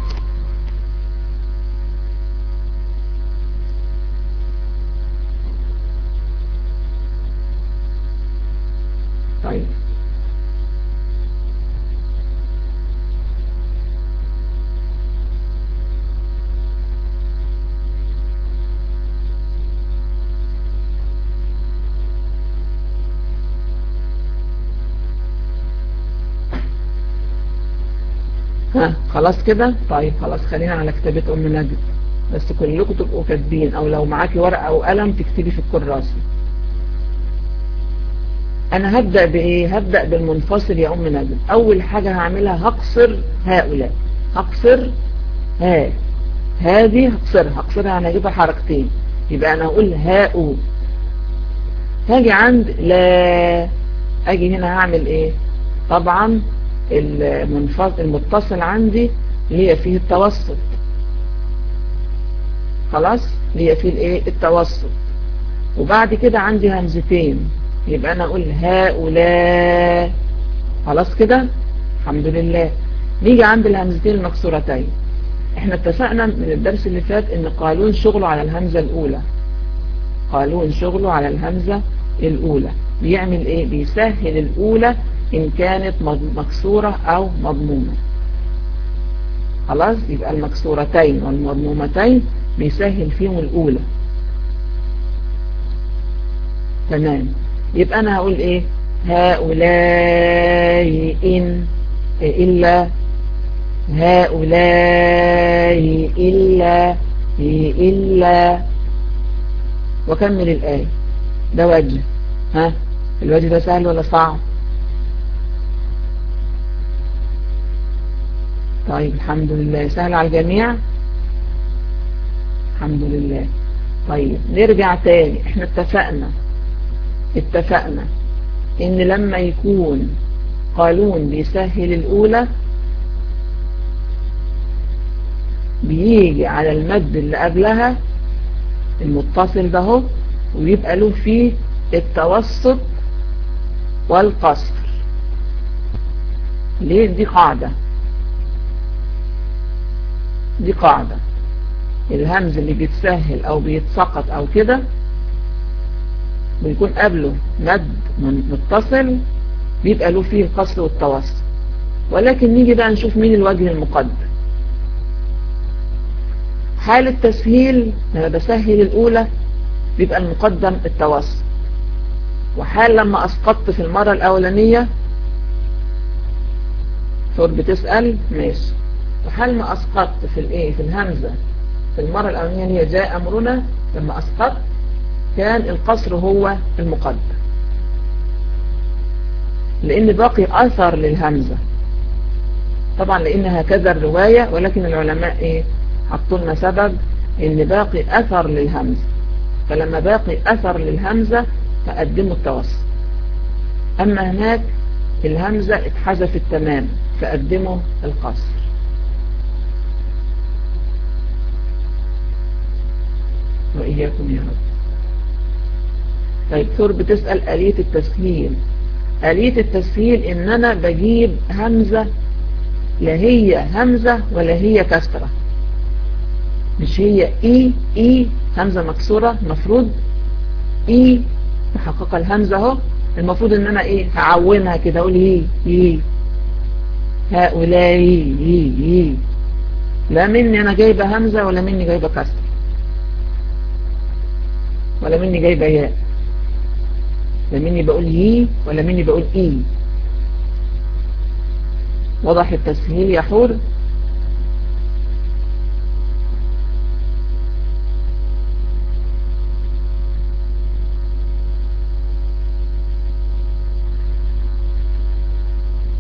طيب ها خلاص كده طيب خلاص خلينا على كتابة ام نجد بس كلكم تبقوا كاتبين او لو معاكي ورقة او قلم تكتبي في الكراسة انا هبدأ بايه هبدأ بالمنفصل يا ام نجد اول حاجة هعملها هقصر هؤلاء هقصر ها هذه هقصرها هقصرها انا هجيبها حركتين يبقى انا هقول هاء هاجي عند لا اجي هنا هعمل ايه طبعا المنفصل المتصل عندي اللي هي فيه التوسط خلاص اللي هي فيه الايه التوسط وبعد كده عندي همزتين يبقى انا اقول هؤلاء خلاص كده الحمد لله نيجي عند الهمزتين المكسورتين احنا اتفقنا من الدرس اللي فات ان قالون شغله على الهمزة الاولى قالون شغله على الهمزة الاولى بيعمل ايه بيسهل الاولى ان كانت مكسورة او مضمومة خلاص يبقى المكسورتين والمضمومتين بيسهل فيهم الاولى تمام يبقى انا هقول ايه هؤلاء ان الا هؤلاء الا الا وكمل الايه ده وجه ها الوجه ده سهل ولا صعب طيب الحمد لله سهل على الجميع الحمد لله طيب نرجع تاني احنا اتفقنا اتفقنا ان لما يكون قانون بيسهل الاولى بيجي على المد اللي قبلها المتصل ده هو ويبقى له فيه التوسط والقصر ليه دي قاعدة دي قاعدة الهمز اللي بيتسهل او بيتسقط او كده بيكون قبله مد متصل بيبقى له فيه القصر والتوسط ولكن نيجي بقى نشوف مين الوجه المقدم حال التسهيل لما بسهل الاولى بيبقى المقدم التوسط وحال لما اسقطت في المرة الاولانية ثور بتسأل ماشي وحال ما اسقطت في الايه في الهمزة في المرة الاولانية هي جاء امرنا لما اسقطت كان القصر هو المقدم لان باقي اثر للهمزة طبعا لان هكذا الرواية ولكن العلماء ايه حطوا لنا سبب ان باقي اثر للهمزة فلما باقي اثر للهمزة فقدموا التوسط اما هناك الهمزة اتحذفت تمام فقدموا القصر وإياكم يا رب طيب ثور بتسأل آلية التسهيل آلية التسهيل إن أنا بجيب همزة لا هي همزة ولا هي كسرة مش هي إي إي همزة مكسورة المفروض إي محققة الهمزة اهو المفروض إن أنا إيه هعونها كده أقول إيه إيه هؤلاء إيه إيه لا مني أنا جايبة همزة ولا مني جايبة كسرة ولا مني جايبة ياء لا مني بقول يي ولا مني بقول اي وضح التسهيل يا حور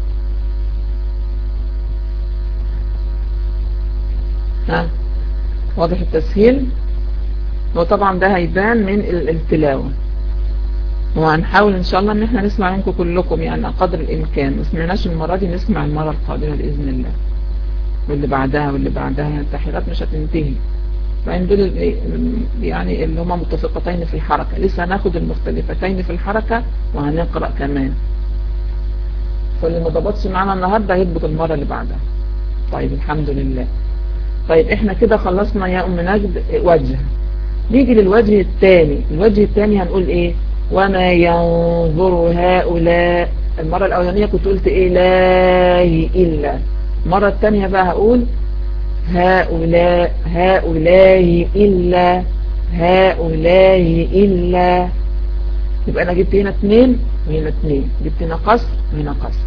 ها واضح التسهيل وطبعا ده هيبان من ال- التلاوة وهنحاول ان شاء الله ان احنا نسمع منكم كلكم يعني قدر الامكان ما سمعناش المرة دي نسمع المرة القادمة باذن الله واللي بعدها واللي بعدها يعني التحريرات مش هتنتهي فإن دول ال- يعني اللي هما متفقتين في الحركة لسه هناخد المختلفتين في الحركة وهنقرأ كمان فاللي ما ضبطش معانا النهاردة هيضبط المرة اللي بعدها طيب الحمد لله طيب احنا كده خلصنا يا ام نجد وجه نيجي للوجه الثاني الوجه الثاني هنقول ايه وما ينظر هؤلاء المرة الاولانية كنت قلت ايه لا الا المرة الثانية بقى هقول هؤلاء هؤلاء إلا هؤلاء إلا يبقى أنا جبت هنا اثنين وهنا اثنين جبت هنا قصر وهنا قصر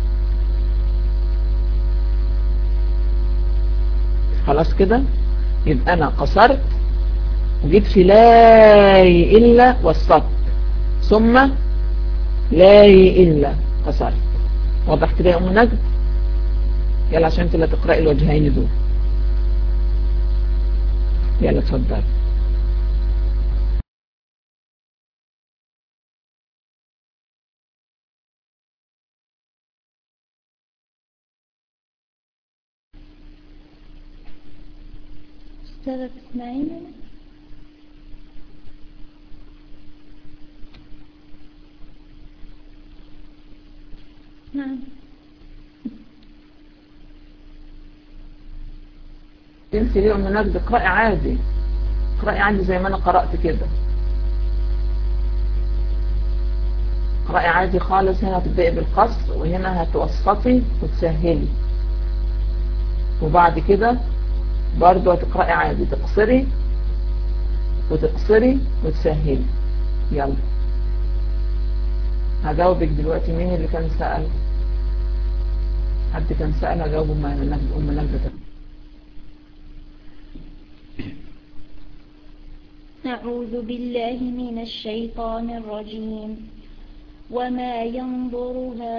خلاص كده يبقى أنا قصرت وجيت في لا إلا وسطت ثم لا إلا قصرت واضح كده يا أم نجد يلا عشان انت لا تقرأي الوجهين دول يلا اتفضل أستاذة تسمعيني نعم انت ليه ام نجد اقرأي عادي اقرأي عادي زي ما انا قرأت كده اقرأي عادي خالص هنا هتبدأي بالقصر وهنا هتوسطي وتسهلي وبعد كده برضو هتقرأي عادي تقصري وتقصري وتسهلي يلا هجاوبك دلوقتي مين اللي كان سأل حد كان سأل هجاوبه ام نجد ام نجد أعوذ بالله من الشيطان الرجيم وما ينظر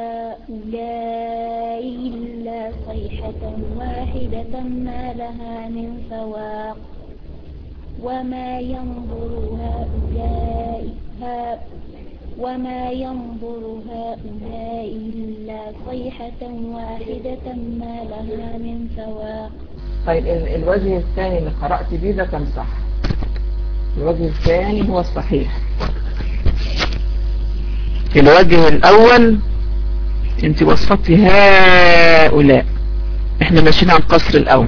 هؤلاء إلا صيحة واحدة ما لها من فواق وما ينظر هؤلاء ها وما ينظر هؤلاء إلا صيحة واحدة ما لها من فواق طيب ال- الوجه الثاني اللي قرأت بيه ده كان صح الوجه الثاني هو الصحيح الوجه الأول انت وصفتي هؤلاء احنا ماشيين على القصر الأول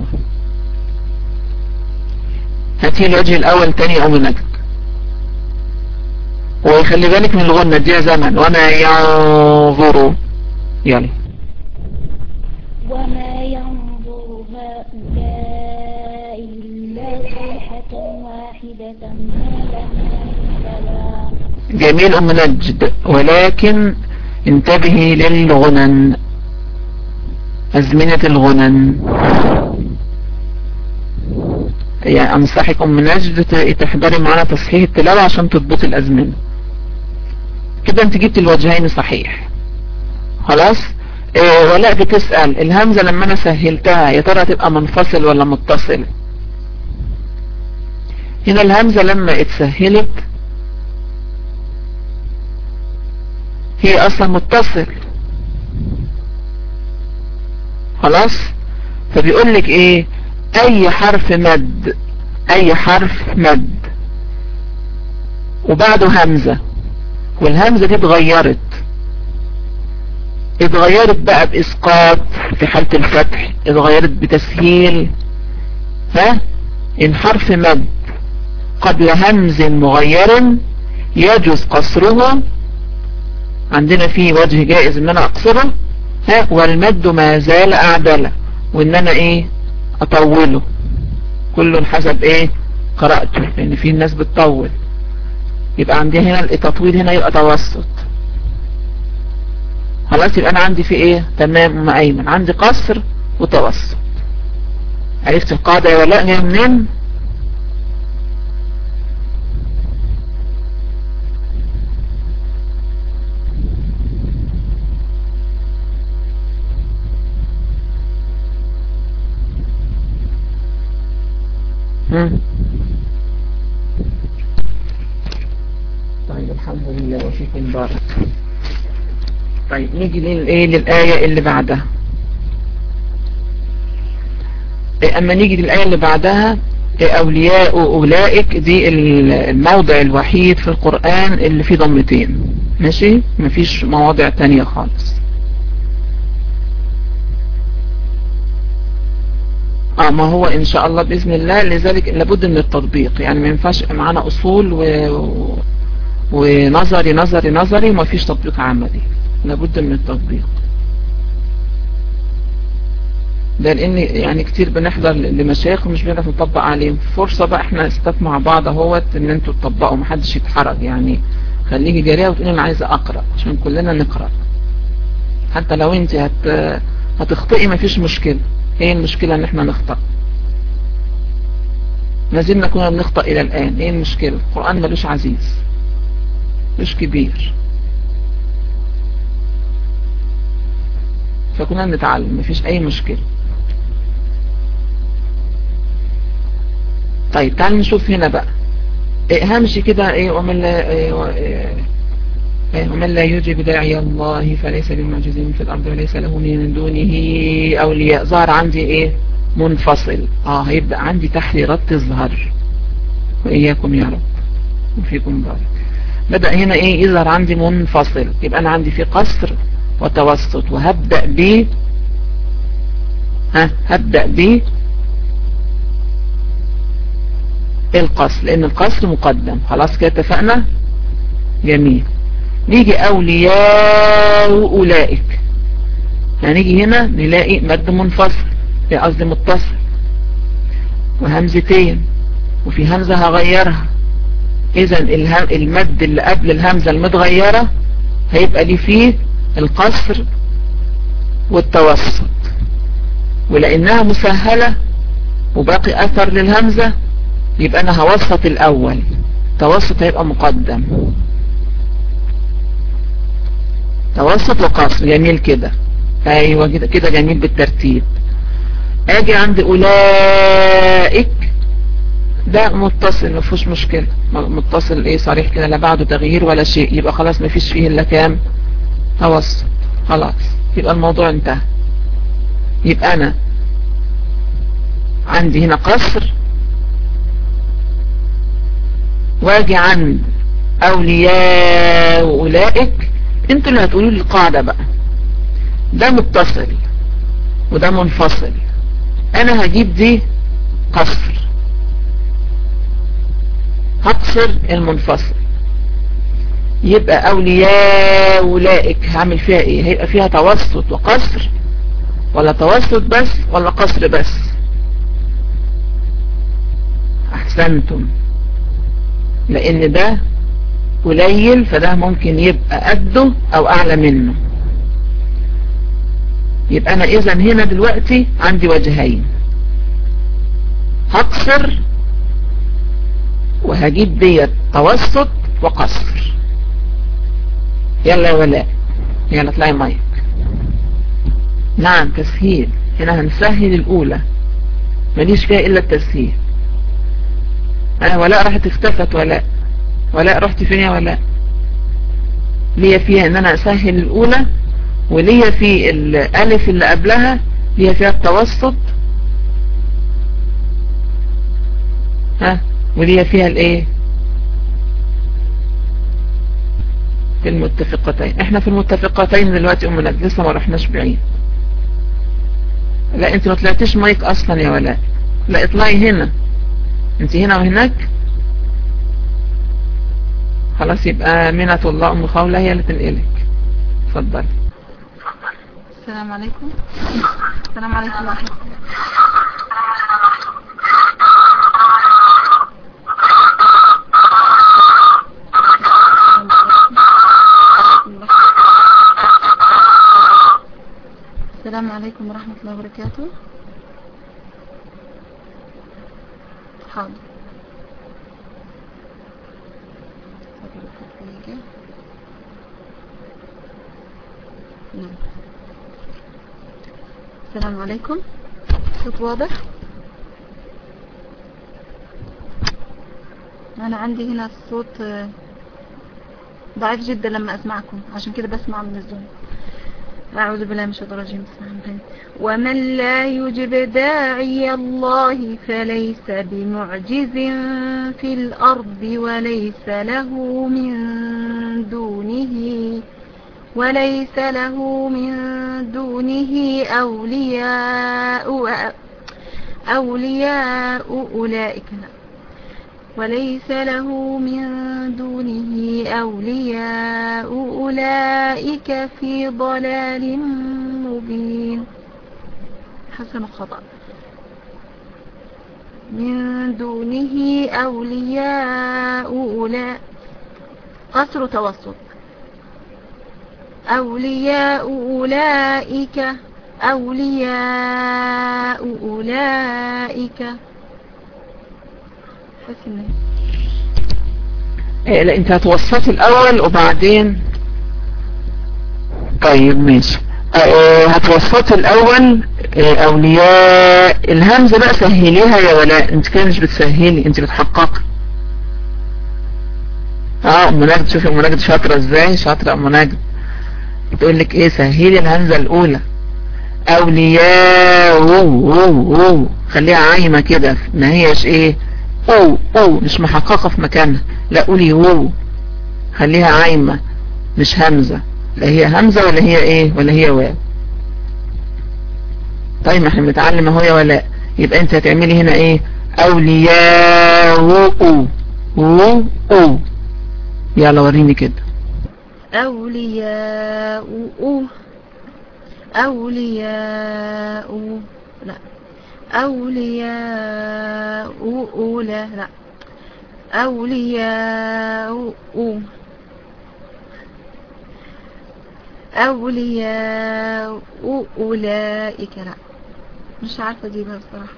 هاتي الوجه الأول تاني أو نجد ويخلي بالك من الغنة دي زمن وما ينظروا يلا وما ينظر هؤلاء إلا صيحة واحدة ما لها من فواق جميل أم نجد ولكن انتبهي للغنن أزمنة الغنن يعني أنصحك أم نجد ت- تحضري معنا تصحيح التلاوة عشان تضبطي الأزمنة كده انت جبت الوجهين صحيح خلاص إيه ولا بتسأل الهمزة لما أنا سهلتها يا ترى تبقى منفصل ولا متصل هنا الهمزة لما اتسهلت هي اصلا متصل خلاص فبيقول لك ايه اي حرف مد اي حرف مد وبعده همزة والهمزة دي اتغيرت اتغيرت بقى باسقاط في حالة الفتح اتغيرت بتسهيل ها ان حرف مد قبل همز مغير يجوز قصره عندنا في وجه جائز ان انا اقصره ها والمد ما زال اعدله وان انا ايه اطوله كل حسب ايه قرأته لان في الناس بتطول يبقى عندي هنا التطويل هنا يبقى توسط خلاص يبقى انا عندي في ايه تمام ام ايمن عندي قصر وتوسط عرفت القاعدة يا ولاء جايه منين مم. طيب الحمد لله وفيكم بارك طيب نيجي للايه للآية اللي بعدها إيه، اما نيجي للآية اللي بعدها إيه، اولياء اولئك دي الموضع الوحيد في القرآن اللي فيه ضمتين ماشي مفيش مواضع تانية خالص اه ما هو ان شاء الله باذن الله لذلك لابد من التطبيق يعني ما ينفعش يبقى معانا اصول و... و... ونظري نظري نظري وما فيش تطبيق عملي لابد من التطبيق ده لان يعني كتير بنحضر لمشايخ ومش بنعرف نطبق عليهم فرصة بقى احنا استاذ مع بعض اهوت ان انتوا تطبقوا محدش يتحرج يعني خليكي جريئة وتقولي انا عايزة اقرأ عشان كلنا نقرأ حتى لو انت هت... هتخطئي مفيش مشكلة ايه المشكلة ان احنا نخطأ ما زلنا كنا بنخطأ الى الان ايه المشكلة القرآن ملوش عزيز مش كبير فكنا نتعلم مفيش اي مشكلة طيب تعال نشوف هنا بقى إيه همشي كده ايه ومن لا إيه إيه ومن لا يجب داعي الله فليس بمعجزين في الارض وليس له من دونه اولياء ظهر عندي ايه منفصل اه هيبدأ عندي تحريرات تظهر واياكم يا رب وفيكم بارك بدأ هنا ايه يظهر عندي منفصل يبقى انا عندي في قصر وتوسط وهبدأ ب ها هبدأ ب القصر لان القصر مقدم خلاص كده اتفقنا جميل نيجي اولياء اولئك هنيجي هنا نلاقي مد منفصل قصدي متصل وهمزتين وفي همزة هغيرها اذا المد اللي قبل الهمزة المتغيرة هيبقى لي فيه القصر والتوسط ولانها مسهلة وباقي اثر للهمزة يبقى انا هوسط الاول توسط هيبقى مقدم توسط وقصر جميل كده ايوه كده كده جميل بالترتيب اجي عند اولئك ده متصل ما فيهوش مشكله متصل ايه صريح كده لا بعده تغيير ولا شيء يبقى خلاص ما فيش فيه الا كام توسط خلاص يبقى الموضوع انتهى يبقى انا عندي هنا قصر واجي عند اولياء اولئك انتوا اللي هتقولوا لي القاعدة بقى ده متصل وده منفصل انا هجيب دي قصر هقصر المنفصل يبقى اولياء اولئك هعمل فيها ايه هيبقى فيها توسط وقصر ولا توسط بس ولا قصر بس احسنتم لان ده قليل فده ممكن يبقى قده او اعلى منه يبقى انا اذا هنا دلوقتي عندي وجهين هقصر وهجيب ديت توسط وقصر يلا يا ولاء يلا اطلعي مايك نعم تسهيل هنا هنسهل الاولى ماليش فيها الا التسهيل انا ولاء راحت اختفت ولاء ولاء رحت فين يا ولاء ليا فيها ان انا اسهل الاولى وليا في الالف اللي قبلها ليا فيها التوسط ها وليا فيها الايه في المتفقتين احنا في المتفقتين دلوقتي امنا لسه ما رحناش بعيد لا انت ما طلعتيش مايك اصلا يا ولاء لا اطلعي هنا انت هنا وهناك خلاص يبقى منة الله ام خولة هي اللي تنقلك اتفضلي السلام عليكم السلام عليكم ورحمة السلام عليكم ورحمة الله وبركاته حاضر نعم السلام عليكم صوت واضح انا عندي هنا الصوت ضعيف جدا لما أسمعكم عشان كده بسمع من الزوم أعوذ بالله من الشيطان الرجيم بسم الله الرحمن الرحيم. ومن لا يجب داعي الله فليس بمعجز في الأرض وليس له من دونه وليس له من دونه أولياء أولياء أولئك وليس له من دونه أولياء أولئك في ضلال مبين حسن خطأ من دونه أولياء أولئك قصر توسط أولياء أولئك أولياء أولئك حسن إيه لا انت هتوسطي الاول وبعدين طيب ماشي اه هتوسطي الاول اه اولياء الهمزة بقى سهليها يا ولاء انت كده مش بتسهلي انت بتحققي اه ام نجد شوفي ام نجد شاطرة ازاي شاطرة ام نجد بتقول لك ايه سهلي الهمزة الاولى اولياء وو وو وو خليها عايمة كده ما هيش ايه او او مش محققة في مكانها لا قولي وو خليها عايمة مش همزة لا هي همزة ولا هي ايه ولا هي واو طيب ما احنا بنتعلم اهو يا ولاء يبقى انت هتعملي هنا ايه اولياء او او او يلا وريني كده أولياء أولياء لا أولياء أولى لا أولياء أولياء أولئك لا مش عارفة أجيبها بصراحة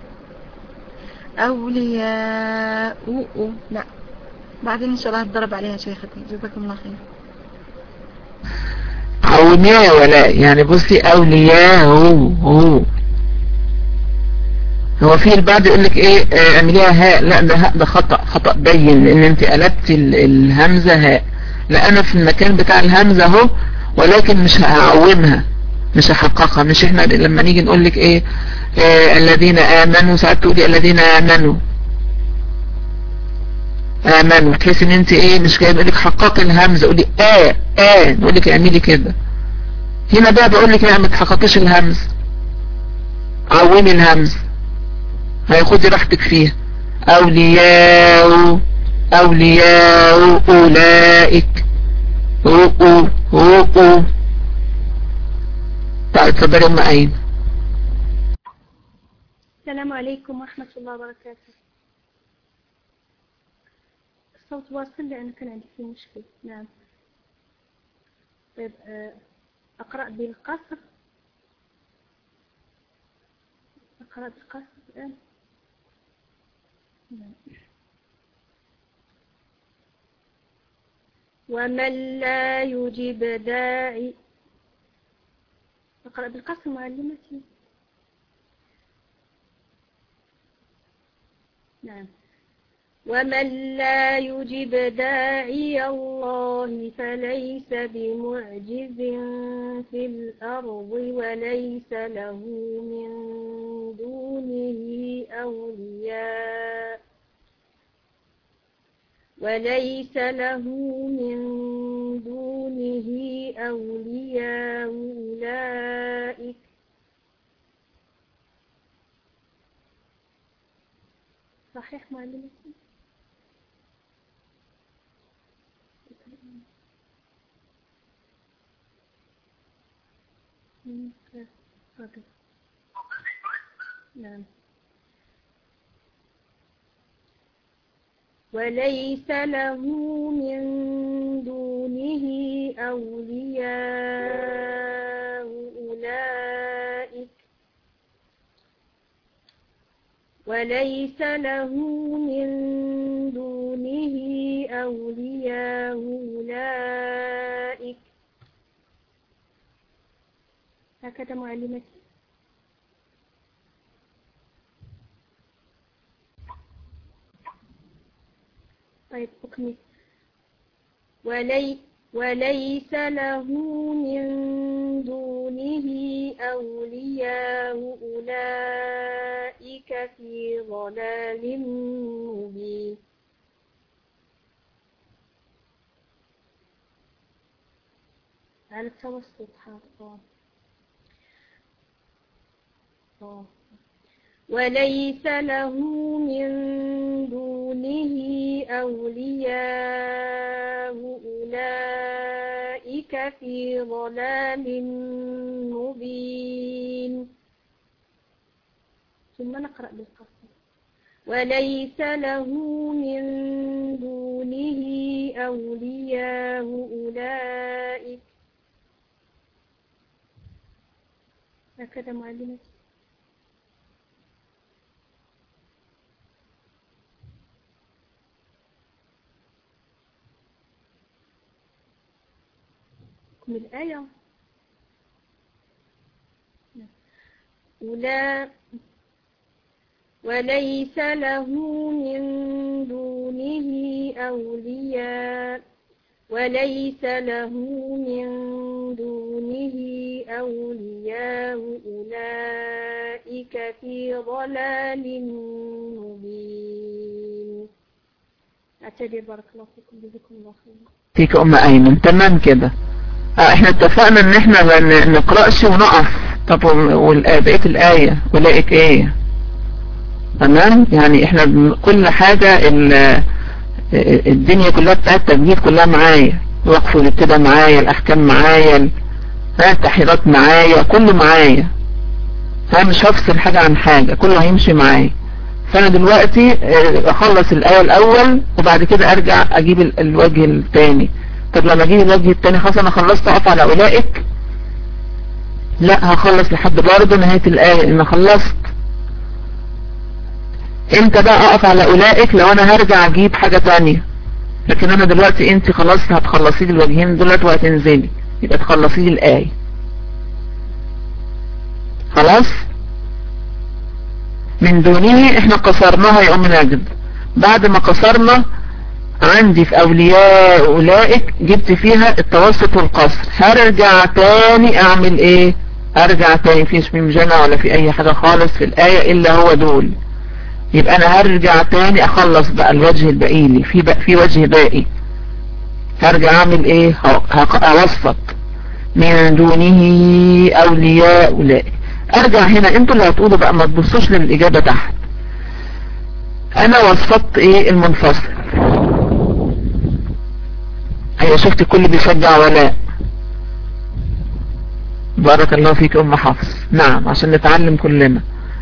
أولياء لا بعدين إن شاء الله هتضرب عليها شيختي جزاكم الله خير عونية يا ولاء يعني بصي أولياء هو هو هو في البعض يقول لك ايه آه، اعمليها هاء لا ده هاء ده خطأ خطأ بين لان انت قلبت ال- الهمزة هاء لا انا في المكان بتاع الهمزة اهو ولكن مش هعومها مش هحققها مش احنا لما نيجي نقول لك ايه آه الذين امنوا ساعات تقولي الذين امنوا امنوا تحس ان انت ايه مش جاي بقول لك حققي الهمزة قولي اه اه نقول لك اعملي كده هنا بقى بقول لك لا ما تحققيش الهمز عومي الهمز هياخدي راحتك فيها أولياء أولياء أولئك أو أو أو أو تعالي اتفضلي أم أين السلام عليكم ورحمة الله وبركاته الصوت واصل لأن كان عندي فيه مشكلة نعم طيب آه، أقرأ بالقصر أقرأ بالقصر الآن نعم. ومن لا يجب داعي أقرأ بالقصر معلمتي نعم ومن لا يجب داعي الله فليس بمعجز في الأرض وليس له من دونه أولياء وليس له من دونه أولياء أولئك صحيح معلمتي مم، تفضل. نعم وليس له من دونه أولياء أولئك وليس له من دونه أولياء أولئك هكذا معلمتي طيب أكمل ولي وليس له من دونه أولياء أولئك في ضلال مبين على التوسط حاضر آه. وليس له من دونه أولياء أولئك في ضلال مبين ثم نقرأ بالقصر وليس له من دونه أولياء أولئك هكذا معلمتي من الآية ولا وليس له من دونه أولياء وليس له من دونه أولياء أولئك في ضلال مبين أعتذر بارك الله فيكم جزاكم الله خيرا فيك أم أيمن تمام كده اه احنا اتفقنا ان احنا ما ن- نقرأش ونقف طب والبقية الآية أولئك ايه تمام يعني احنا بن- كل حاجة ال- الدنيا كلها بتاعت التجديد كلها معايا الوقف والابتداء معايا الأحكام معايا ال- ها، التحريرات معايا كله معايا فأنا مش هفصل حاجة عن حاجة كله هيمشي معايا فأنا دلوقتي اه، أخلص الآية الأول وبعد كده أرجع أجيب ال- الوجه الثاني طب لما أجيب الوجه الثاني خلاص أنا خلصت أقف على أولئك لا هخلص لحد برضه نهاية الآية إن خلصت امتى بقى اقف على اولئك لو انا هرجع اجيب حاجة تانية لكن انا دلوقتي انت خلاص هتخلصي لي الوجهين دولت وهتنزلي يبقى تخلصي لي الايه خلاص من دونه احنا قصرناها يا ام نجد بعد ما قصرنا عندي في اولياء اولئك جبت فيها التوسط والقصر هرجع تاني اعمل ايه ارجع تاني في اسم مجمع ولا في اي حاجة خالص في الاية الا هو دول يبقى انا هرجع تاني اخلص بقى الوجه الباقي لي في بقى في وجه باقي هرجع اعمل ايه ه- ه- اوسط من دونه اولياء اولئك ارجع هنا انتوا اللي هتقولوا بقى ما تبصوش للاجابة تحت انا وسطت ايه المنفصل ايوه شفت الكل بيشجع ولاء بارك الله فيك ام حفص نعم عشان نتعلم كلنا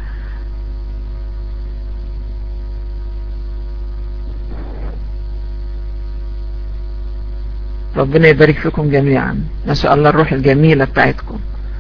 ربنا يبارك فيكم جميعا ما شاء الله الروح الجميلة بتاعتكم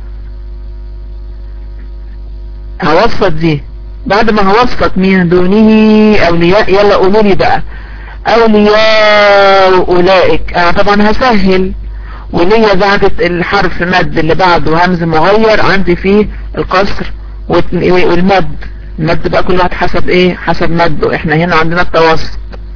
هوصفت دي بعد ما هوصفت من دونه اولياء يلا قولوا لي بقى اولياء اولئك انا طبعا هسهل وليا بعد الحرف مد اللي بعده همز مغير عندي فيه القصر والت- والمد المد بقى كل واحد حسب ايه حسب مده احنا هنا عندنا التوسط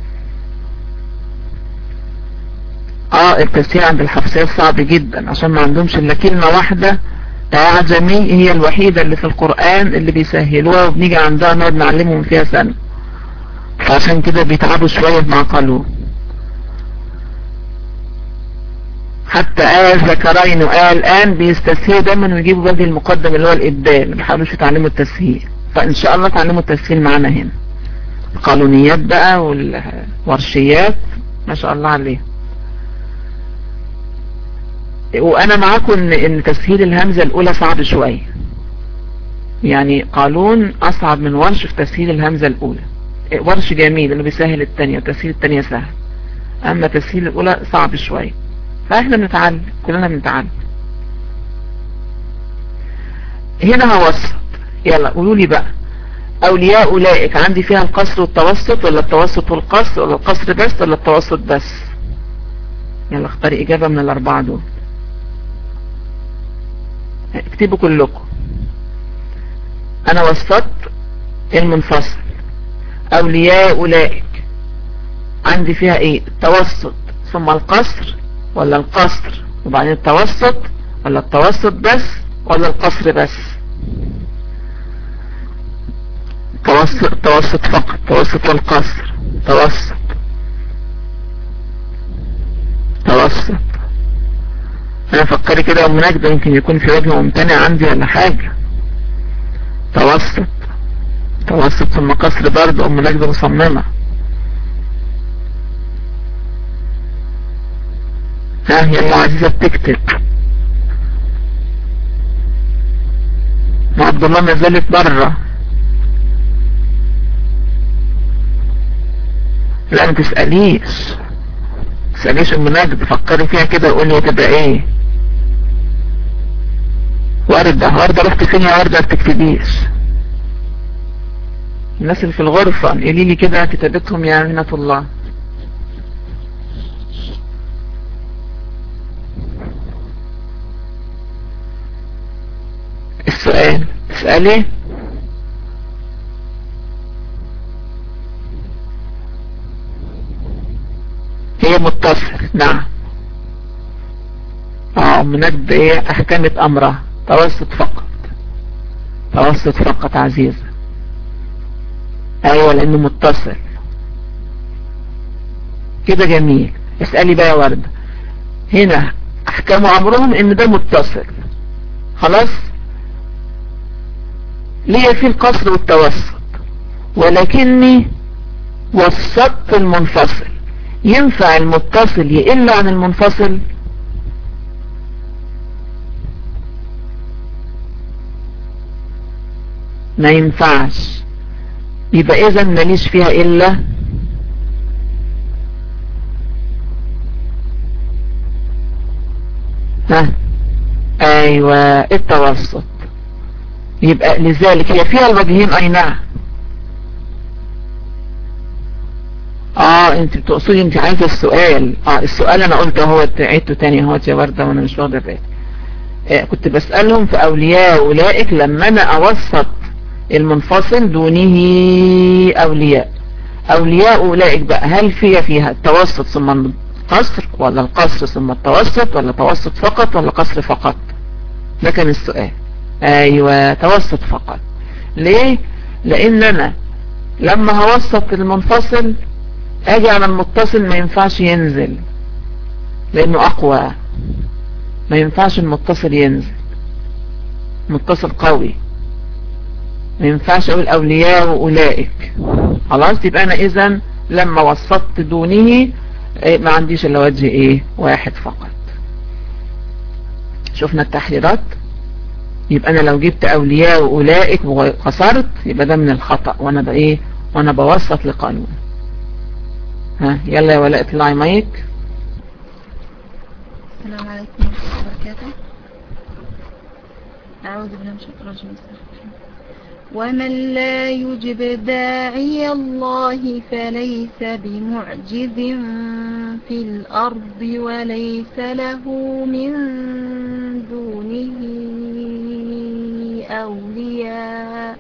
اه التسهيل عند الحفصية صعب جدا عشان ما عندهمش الا كلمة واحدة اعجمي هي الوحيدة اللي في القرآن اللي بيسهلوها وبنيجي عندها نقعد نعلمهم فيها سنة فعشان كده بيتعبوا شوية مع قالون حتى آل ذكرين وآل الآن بيستسهلوا دايما ويجيبوا بدل المقدم اللي هو الإبدال ما بيحاولوش يتعلموا التسهيل فإن شاء الله تعلموا التسهيل معانا هنا القانونيات بقى والورشيات ما شاء الله عليه وانا معاكم ان, إن تسهيل الهمزة الاولى صعب شوية يعني قانون اصعب من ورش في تسهيل الهمزة الاولى ورش جميل اللي بيسهل التانية وتسهيل التانية سهل اما تسهيل الاولى صعب شوية فاحنا بنتعلم كلنا بنتعلم هنا هوسط يلا قولوا لي بقى اولياء اولئك عندي فيها القصر والتوسط ولا التوسط والقصر ولا القصر بس ولا التوسط بس يلا اختاري اجابة من الاربعة دول اكتبوا كلكم انا وسطت المنفصل اولياء اولئك عندي فيها ايه التوسط ثم القصر ولا القصر وبعدين التوسط ولا التوسط بس ولا القصر بس توسط توسط فقط توسط والقصر توسط توسط انا فكري كده يا مناجدة يمكن يكون في وجه ممتنع عندي ولا حاجة توسط توسط ثم قصر برضه ام نجدة مصممة ها يلا عزيزة بتكتب وعبد الله ما زالت بره لا ما تسأليش تسأليش ام نجد فكري فيها كده وقولي هتبقى ايه وردة وردة رحت فين يا وردة ما بتكتبيش الناس اللي في الغرفة قولي لي كده كتابتهم يا أمينة الله السؤال تسألي هي متصل نعم اه منجد ايه احكمت امرها توسط فقط توسط فقط عزيزة ايوه لانه متصل كده جميل اسألي بقى يا وردة هنا احكموا امرهم ان ده متصل خلاص ليه في القصر والتوسط ولكني وسطت المنفصل ينفع المتصل يقل عن المنفصل ما ينفعش يبقى اذا ماليش فيها الا ها ايوه التوسط يبقى لذلك هي فيها الوجهين اي نعم اه انت بتقصدي انت عايزه السؤال اه السؤال انا قلت اهو عدته تاني اهو يا ورده وانا مش واخده بالي آه كنت بسالهم في اولياء اولئك لما انا اوسط المنفصل دونه اولياء اولياء اولئك بقى هل فيها فيها التوسط ثم القصر ولا القصر ثم التوسط ولا توسط فقط ولا قصر فقط ده كان السؤال ايوه توسط فقط ليه لان انا لما هوسط المنفصل اجي على المتصل ما ينفعش ينزل لانه اقوى ما ينفعش المتصل ينزل متصل قوي ما ينفعش اقول اولياء واولئك خلاص يبقى انا اذا لما وسطت دونه ما عنديش الا وجه ايه واحد فقط شفنا التحريرات يبقى انا لو جبت اولياء واولئك وقصرت يبقى ده من الخطأ وانا بايه وانا بوسط لقانون ها يلا يا ولاء اطلعي مايك السلام عليكم ورحمة الله وبركاته أعوذ بالله من الشيطان الرجيم ومن لا يجب داعي الله فليس بمعجز في الأرض وليس له من دونه أولياء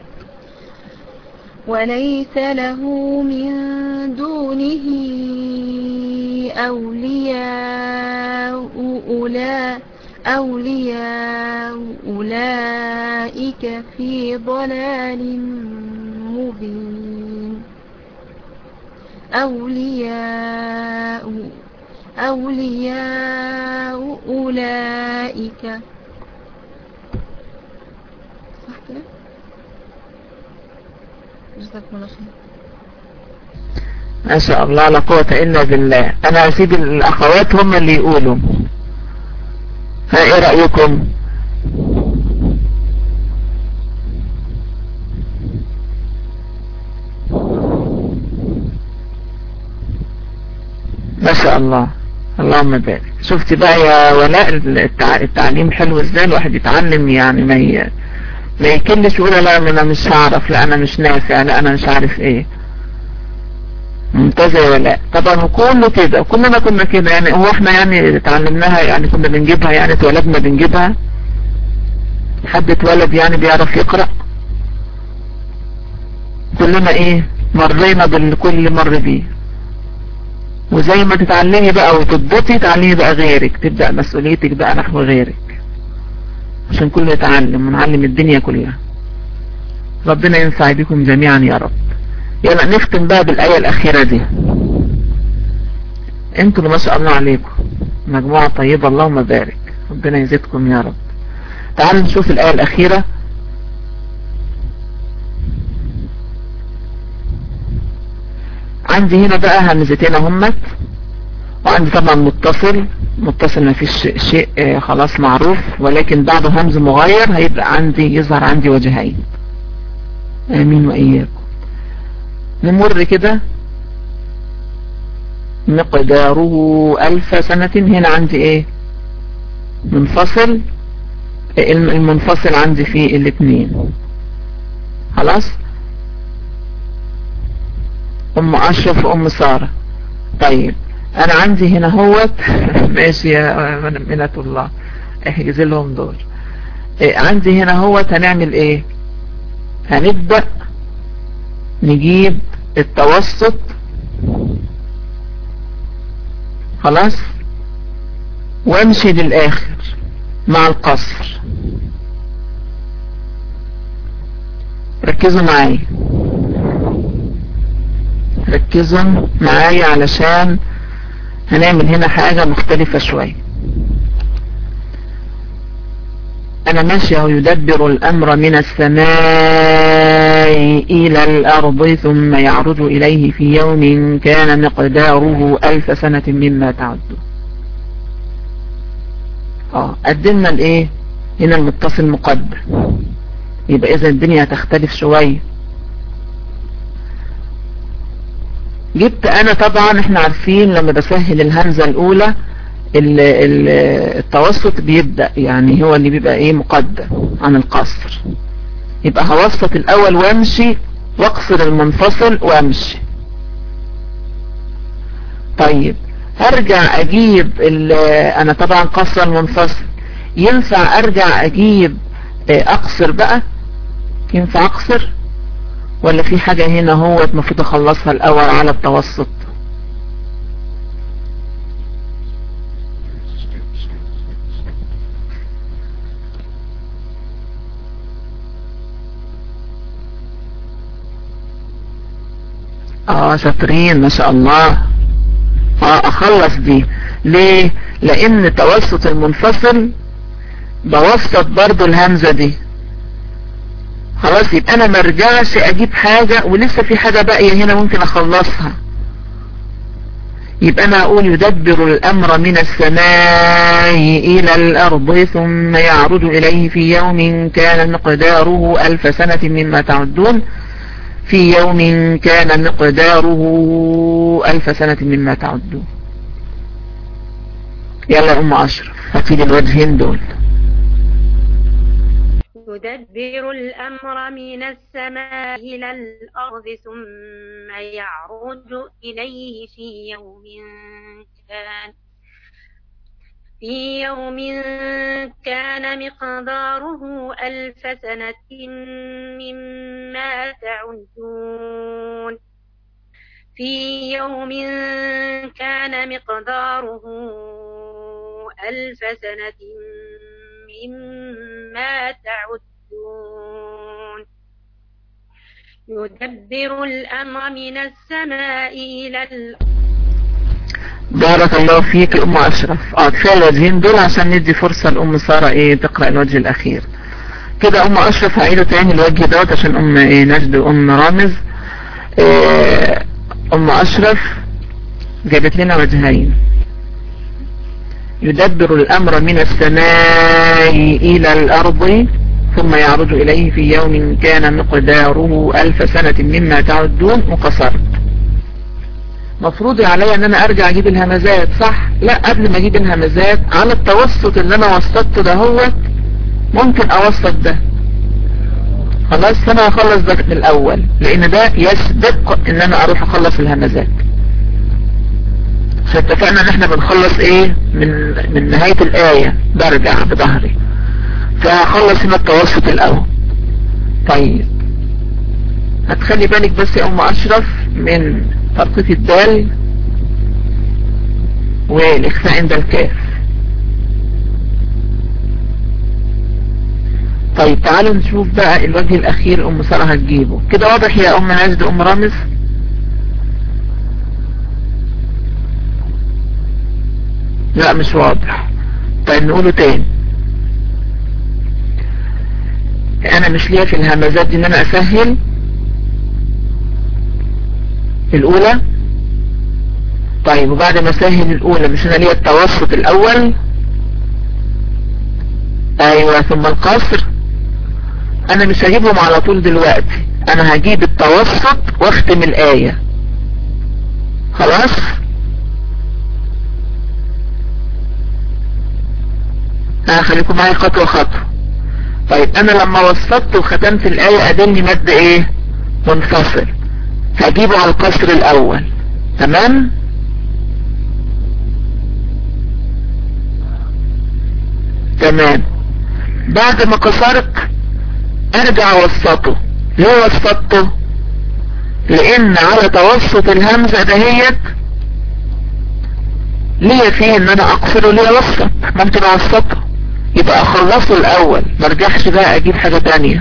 وليس له من دونه أولياء أولئك أولياء أولئك في ضلال مبين أولياء أولياء أولئك صح كده؟ جزاكم الله خير ما شاء الله لا قوة إلا بالله أنا هسيب الأخوات هم اللي يقولوا ها ايه رأيكم ما شاء الله اللهم بارك شفت بقى يا ولاء التع... التعليم حلو ازاي الواحد يتعلم يعني ما ي... ما يكلش يقول لا انا مش هعرف لا انا مش نافع لا انا مش عارف ايه ممتازة ولا لا طبعا وكله كده كلنا كنا كده يعني هو احنا يعني اتعلمناها يعني كنا بنجيبها يعني اتولدنا بنجيبها حد اتولد يعني بيعرف يقرأ كلنا ايه مرينا بالكل مر بيه وزي ما تتعلمي بقى وتضبطي تعلمي بقى غيرك تبدأ مسؤوليتك بقى نحو غيرك عشان كله يتعلم ونعلم الدنيا كلها ربنا ينفع بكم جميعا يا رب يلا نختم بقى بالآية الأخيرة دي انتوا اللي ما شاء الله عليكم مجموعة طيبة اللهم بارك ربنا يزيدكم يا رب تعالوا نشوف الآية الأخيرة عندي هنا بقى همزتين همت وعندي طبعا متصل متصل ما فيش شيء آه خلاص معروف ولكن بعده همز مغير هيبقى عندي يظهر عندي وجهين امين واياكم نمر كده مقداره الف سنة هنا عندي ايه منفصل المنفصل عندي فيه الاثنين خلاص ام اشرف وام سارة طيب انا عندي هنا هوت ماشي يا منة الله احجز لهم دول إيه عندي هنا هوت هنعمل ايه هنبدأ نجيب التوسط خلاص وامشي للاخر مع القصر ركزوا معايا ركزوا معايا علشان هنعمل هنا حاجة مختلفة شوية انا ماشي اهو يدبر الامر من السماء الى الارض ثم يعرج اليه في يوم كان مقداره الف سنة مما تعدون اه قدمنا الايه هنا المتصل مقدر يبقى اذا الدنيا هتختلف شوية جبت انا طبعا احنا عارفين لما بسهل الهمزة الاولى ال ال التوسط بيبدأ يعني هو اللي بيبقى ايه مقدم عن القصر يبقى هوسط الاول وامشي واقصر المنفصل وامشي طيب هرجع اجيب انا طبعا قصر المنفصل ينفع ارجع اجيب اقصر بقى ينفع اقصر ولا في حاجة هنا هو المفروض اخلصها الاول على التوسط اه شاطرين ما شاء الله اه اخلص دي ليه لان توسط المنفصل بوسط برضو الهمزة دي خلاص يبقى انا مرجعش اجيب حاجة ولسه في حاجة باقية هنا ممكن اخلصها يبقى انا اقول يدبر الامر من السماء الى الارض ثم يعرج اليه في يوم كان مقداره الف سنة مما تعدون في يوم كان مقداره ألف سنة مما تعدون يلا أم أشرف هاتي لي الوجهين دول يدبر الأمر من السماء إلى الأرض ثم يعرج إليه في يوم كان في يوم كان مقداره ألف سنة مما تعدون في يوم كان مقداره ألف سنة مما تعدون يدبر الأمر من السماء إلى الأرض بارك الله فيك يا ام اشرف اه كفايه الوجهين دول عشان ندي فرصة لام سارة ايه تقرأ الوجه الاخير كده ام اشرف هعيده تاني الوجه دوت عشان ام ايه نجد وام رامز إيه ام اشرف جابت لنا وجهين يدبر الامر من السماء الى الارض ثم يعرج اليه في يوم كان مقداره الف سنة مما تعدون وقصرت مفروض عليا ان انا ارجع اجيب الهمزات صح لا قبل ما اجيب الهمزات على التوسط اللي انا وسطته ده هو ممكن اوسط ده خلاص فانا هخلص ده من الاول لان ده يسبق ان انا اروح اخلص الهمزات فاتفقنا ان احنا بنخلص ايه من من نهاية الاية برجع بظهري فهخلص هنا التوسط الاول طيب هتخلي بالك بس يا ام اشرف من ترقيق الدال والإخفاء عند الكاف طيب تعالوا نشوف بقى الوجه الأخير أم سارة هتجيبه كده واضح يا أم نجد أم رامز لا مش واضح طيب نقوله تاني انا مش ليا في الهمزات دي ان انا اسهل الاولى طيب وبعد ما اسهل الاولى مش انا ليا التوسط الاول ايوه ثم القصر انا مش هجيبهم على طول دلوقتي انا هجيب التوسط واختم الاية خلاص ها خليكم معايا خطوة خطوة طيب انا لما وسطت وختمت الاية قابلني مد ايه منفصل هجيبه على القصر الاول تمام تمام بعد ما كسرت ارجع اوسطه ليه وسطته لان على توسط الهمزة دهيت ليه فيه ان انا اقصر وليه اوسط ممكن اوسطه يبقى اخلصه الاول مرجعش بقى اجيب حاجة تانية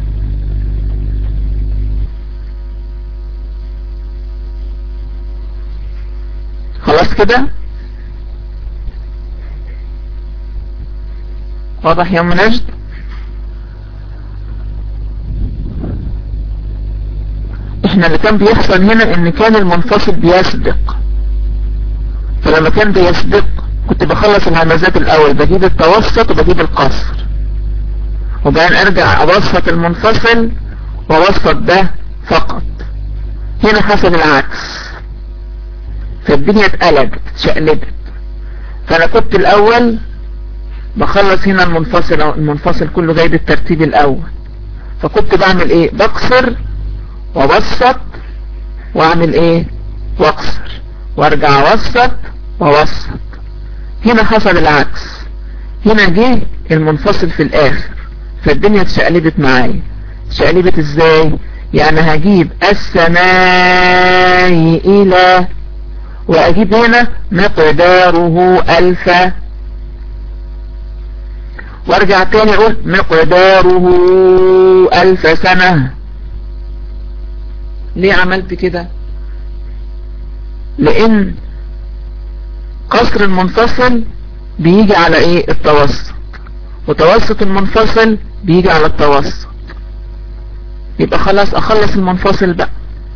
خلاص كده واضح يا ام نجد احنا اللي كان بيحصل هنا ان كان المنفصل بيسبق فلما كان بيسبق كنت بخلص الهمزات الاول بجيب التوسط وبجيب القصر وبعدين ارجع اوسط المنفصل واوسط ده فقط هنا حصل العكس فالدنيا اتقلبت اتشقلبت فانا كنت الاول بخلص هنا المنفصل المنفصل كله جاي بالترتيب الاول فكنت بعمل ايه بقصر ووسط واعمل ايه واقصر وارجع اوسط واوسط هنا حصل العكس هنا جه المنفصل في الاخر فالدنيا اتشقلبت معايا اتشقلبت ازاي يعني هجيب السماء الى واجيب هنا مقداره الف وارجع تاني اقول مقداره الف سنة ليه عملت كده لان قصر المنفصل بيجي على ايه التوسط وتوسط المنفصل بيجي على التوسط يبقى خلاص اخلص المنفصل بقى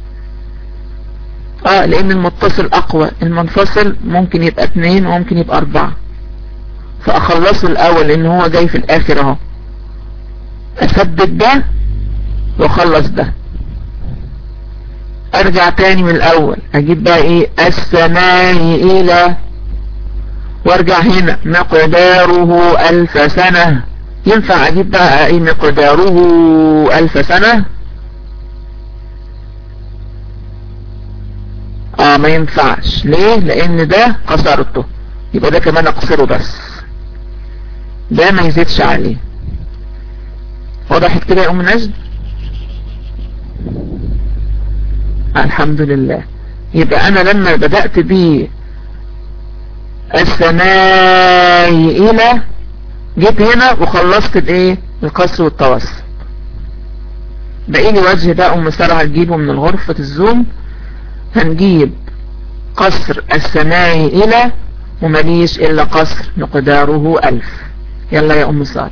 اه لان المتصل اقوى المنفصل ممكن يبقى اتنين وممكن يبقى اربعة فاخلصه الاول لان هو جاي في الاخر اهو اثبت ده واخلص ده ارجع تاني من الاول اجيب بقى ايه السماء الى وارجع هنا مقداره الف سنة ينفع اجيب بقى ايه مقداره الف سنة اه ما ينفعش ليه لان ده قصرته يبقى ده كمان اقصره بس ده ما يزيدش عليه وضحت كده يا ام نجد الحمد لله يبقى انا لما بدأت بيه السماء الى جيت هنا وخلصت الايه القصر والتوسط بقي لي وجه بقى ام سارة هتجيبه من الغرفة الزوم هنجيب قصر السماء الى ومليش الا قصر مقداره الف يلا يا ام سارة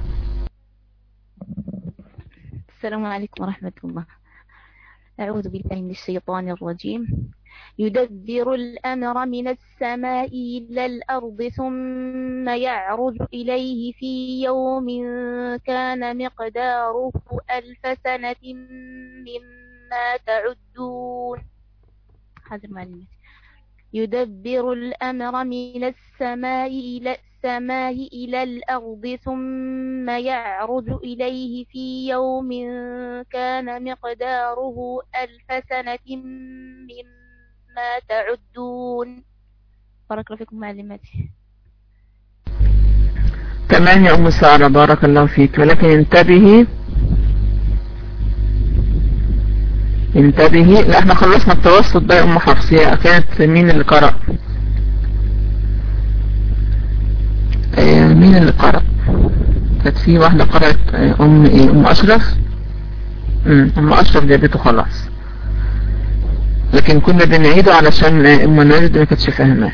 السلام عليكم ورحمة الله أعوذ بالله من الشيطان الرجيم يدبر الأمر من السماء إلى الأرض ثم يعرج إليه في يوم كان مقداره ألف سنة مما تعدون حاضر معلومات يدبر الأمر من السماء إلى السماء إلى الأرض ثم يعرج إليه في يوم كان مقداره ألف سنة مما تعدون بارك الله فيكم معلماتي تمام يا أم سارة بارك الله فيك ولكن انتبهي انتبهي لا احنا خلصنا التوسط بقى يا أم حفصية كانت مين اللي قرأ مين اللي قرأ كانت في واحدة قرأت آه، ام ايه ام اشرف مم، ام اشرف جابته خلاص لكن كنا بنعيده علشان آه، ام نجد ما كانتش فاهماه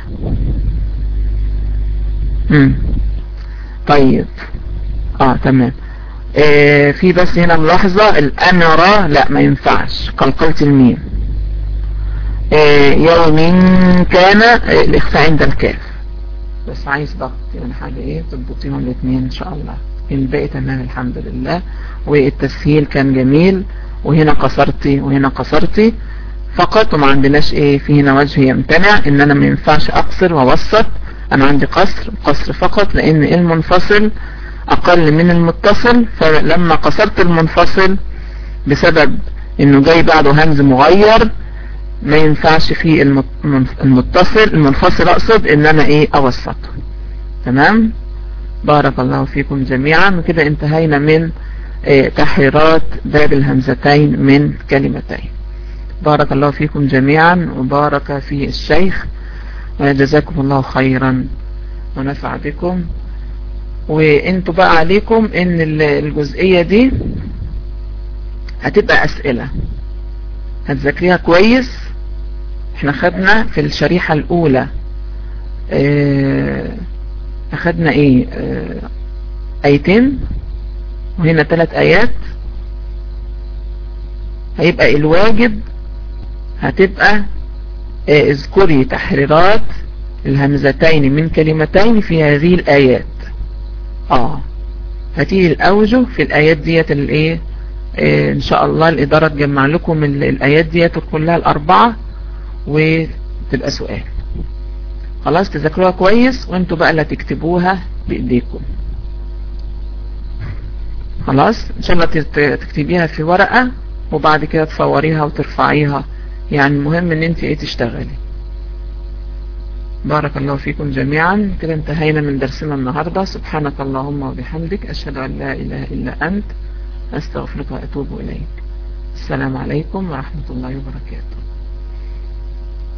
مم. طيب اه تمام آه في بس هنا ملاحظة الأمرة لا ما ينفعش قلقلت الميم آه يوم كان آه الإخفاء عند الكاف بس عايز ضغط يعني حاجة ايه تضبطيهم الاثنين ان شاء الله الباقي تمام الحمد لله والتسهيل كان جميل وهنا قصرتي وهنا قصرتي فقط وما عندناش ايه في هنا وجه يمتنع ان انا ما ينفعش اقصر واوسط انا عندي قصر قصر فقط لان المنفصل اقل من المتصل فلما قصرت المنفصل بسبب انه جاي بعده همز مغير ما ينفعش في المت- المتصل المنفصل اقصد ان انا ايه اوسطه تمام بارك الله فيكم جميعا وكده انتهينا من آه، تحريرات باب الهمزتين من كلمتين بارك الله فيكم جميعا وبارك في الشيخ وجزاكم الله خيرا ونفع بكم وانتوا بقى عليكم ان ال- الجزئية دي هتبقى اسئلة هتذاكريها كويس احنا خدنا في الشريحة الاولى اه اخدنا ايه اه ايتين وهنا ثلاث ايات هيبقى الواجب هتبقى اه اذكري تحريرات الهمزتين من كلمتين في هذه الايات اه هتيجي الاوجه في الايات ديت الايه آه، ان شاء الله الادارة تجمع لكم ال- الايات ديت كلها الاربعة وتبقى سؤال خلاص تذاكروها كويس وانتوا بقى اللي تكتبوها بايديكم خلاص ان شاء الله تت- تكتبيها في ورقة وبعد كده تصوريها وترفعيها يعني المهم ان انت ايه تشتغلي بارك الله فيكم جميعا كده انتهينا من درسنا النهاردة سبحانك اللهم وبحمدك أشهد أن لا إله إلا أنت أستغفرك وأتوب إليك السلام عليكم ورحمة الله وبركاته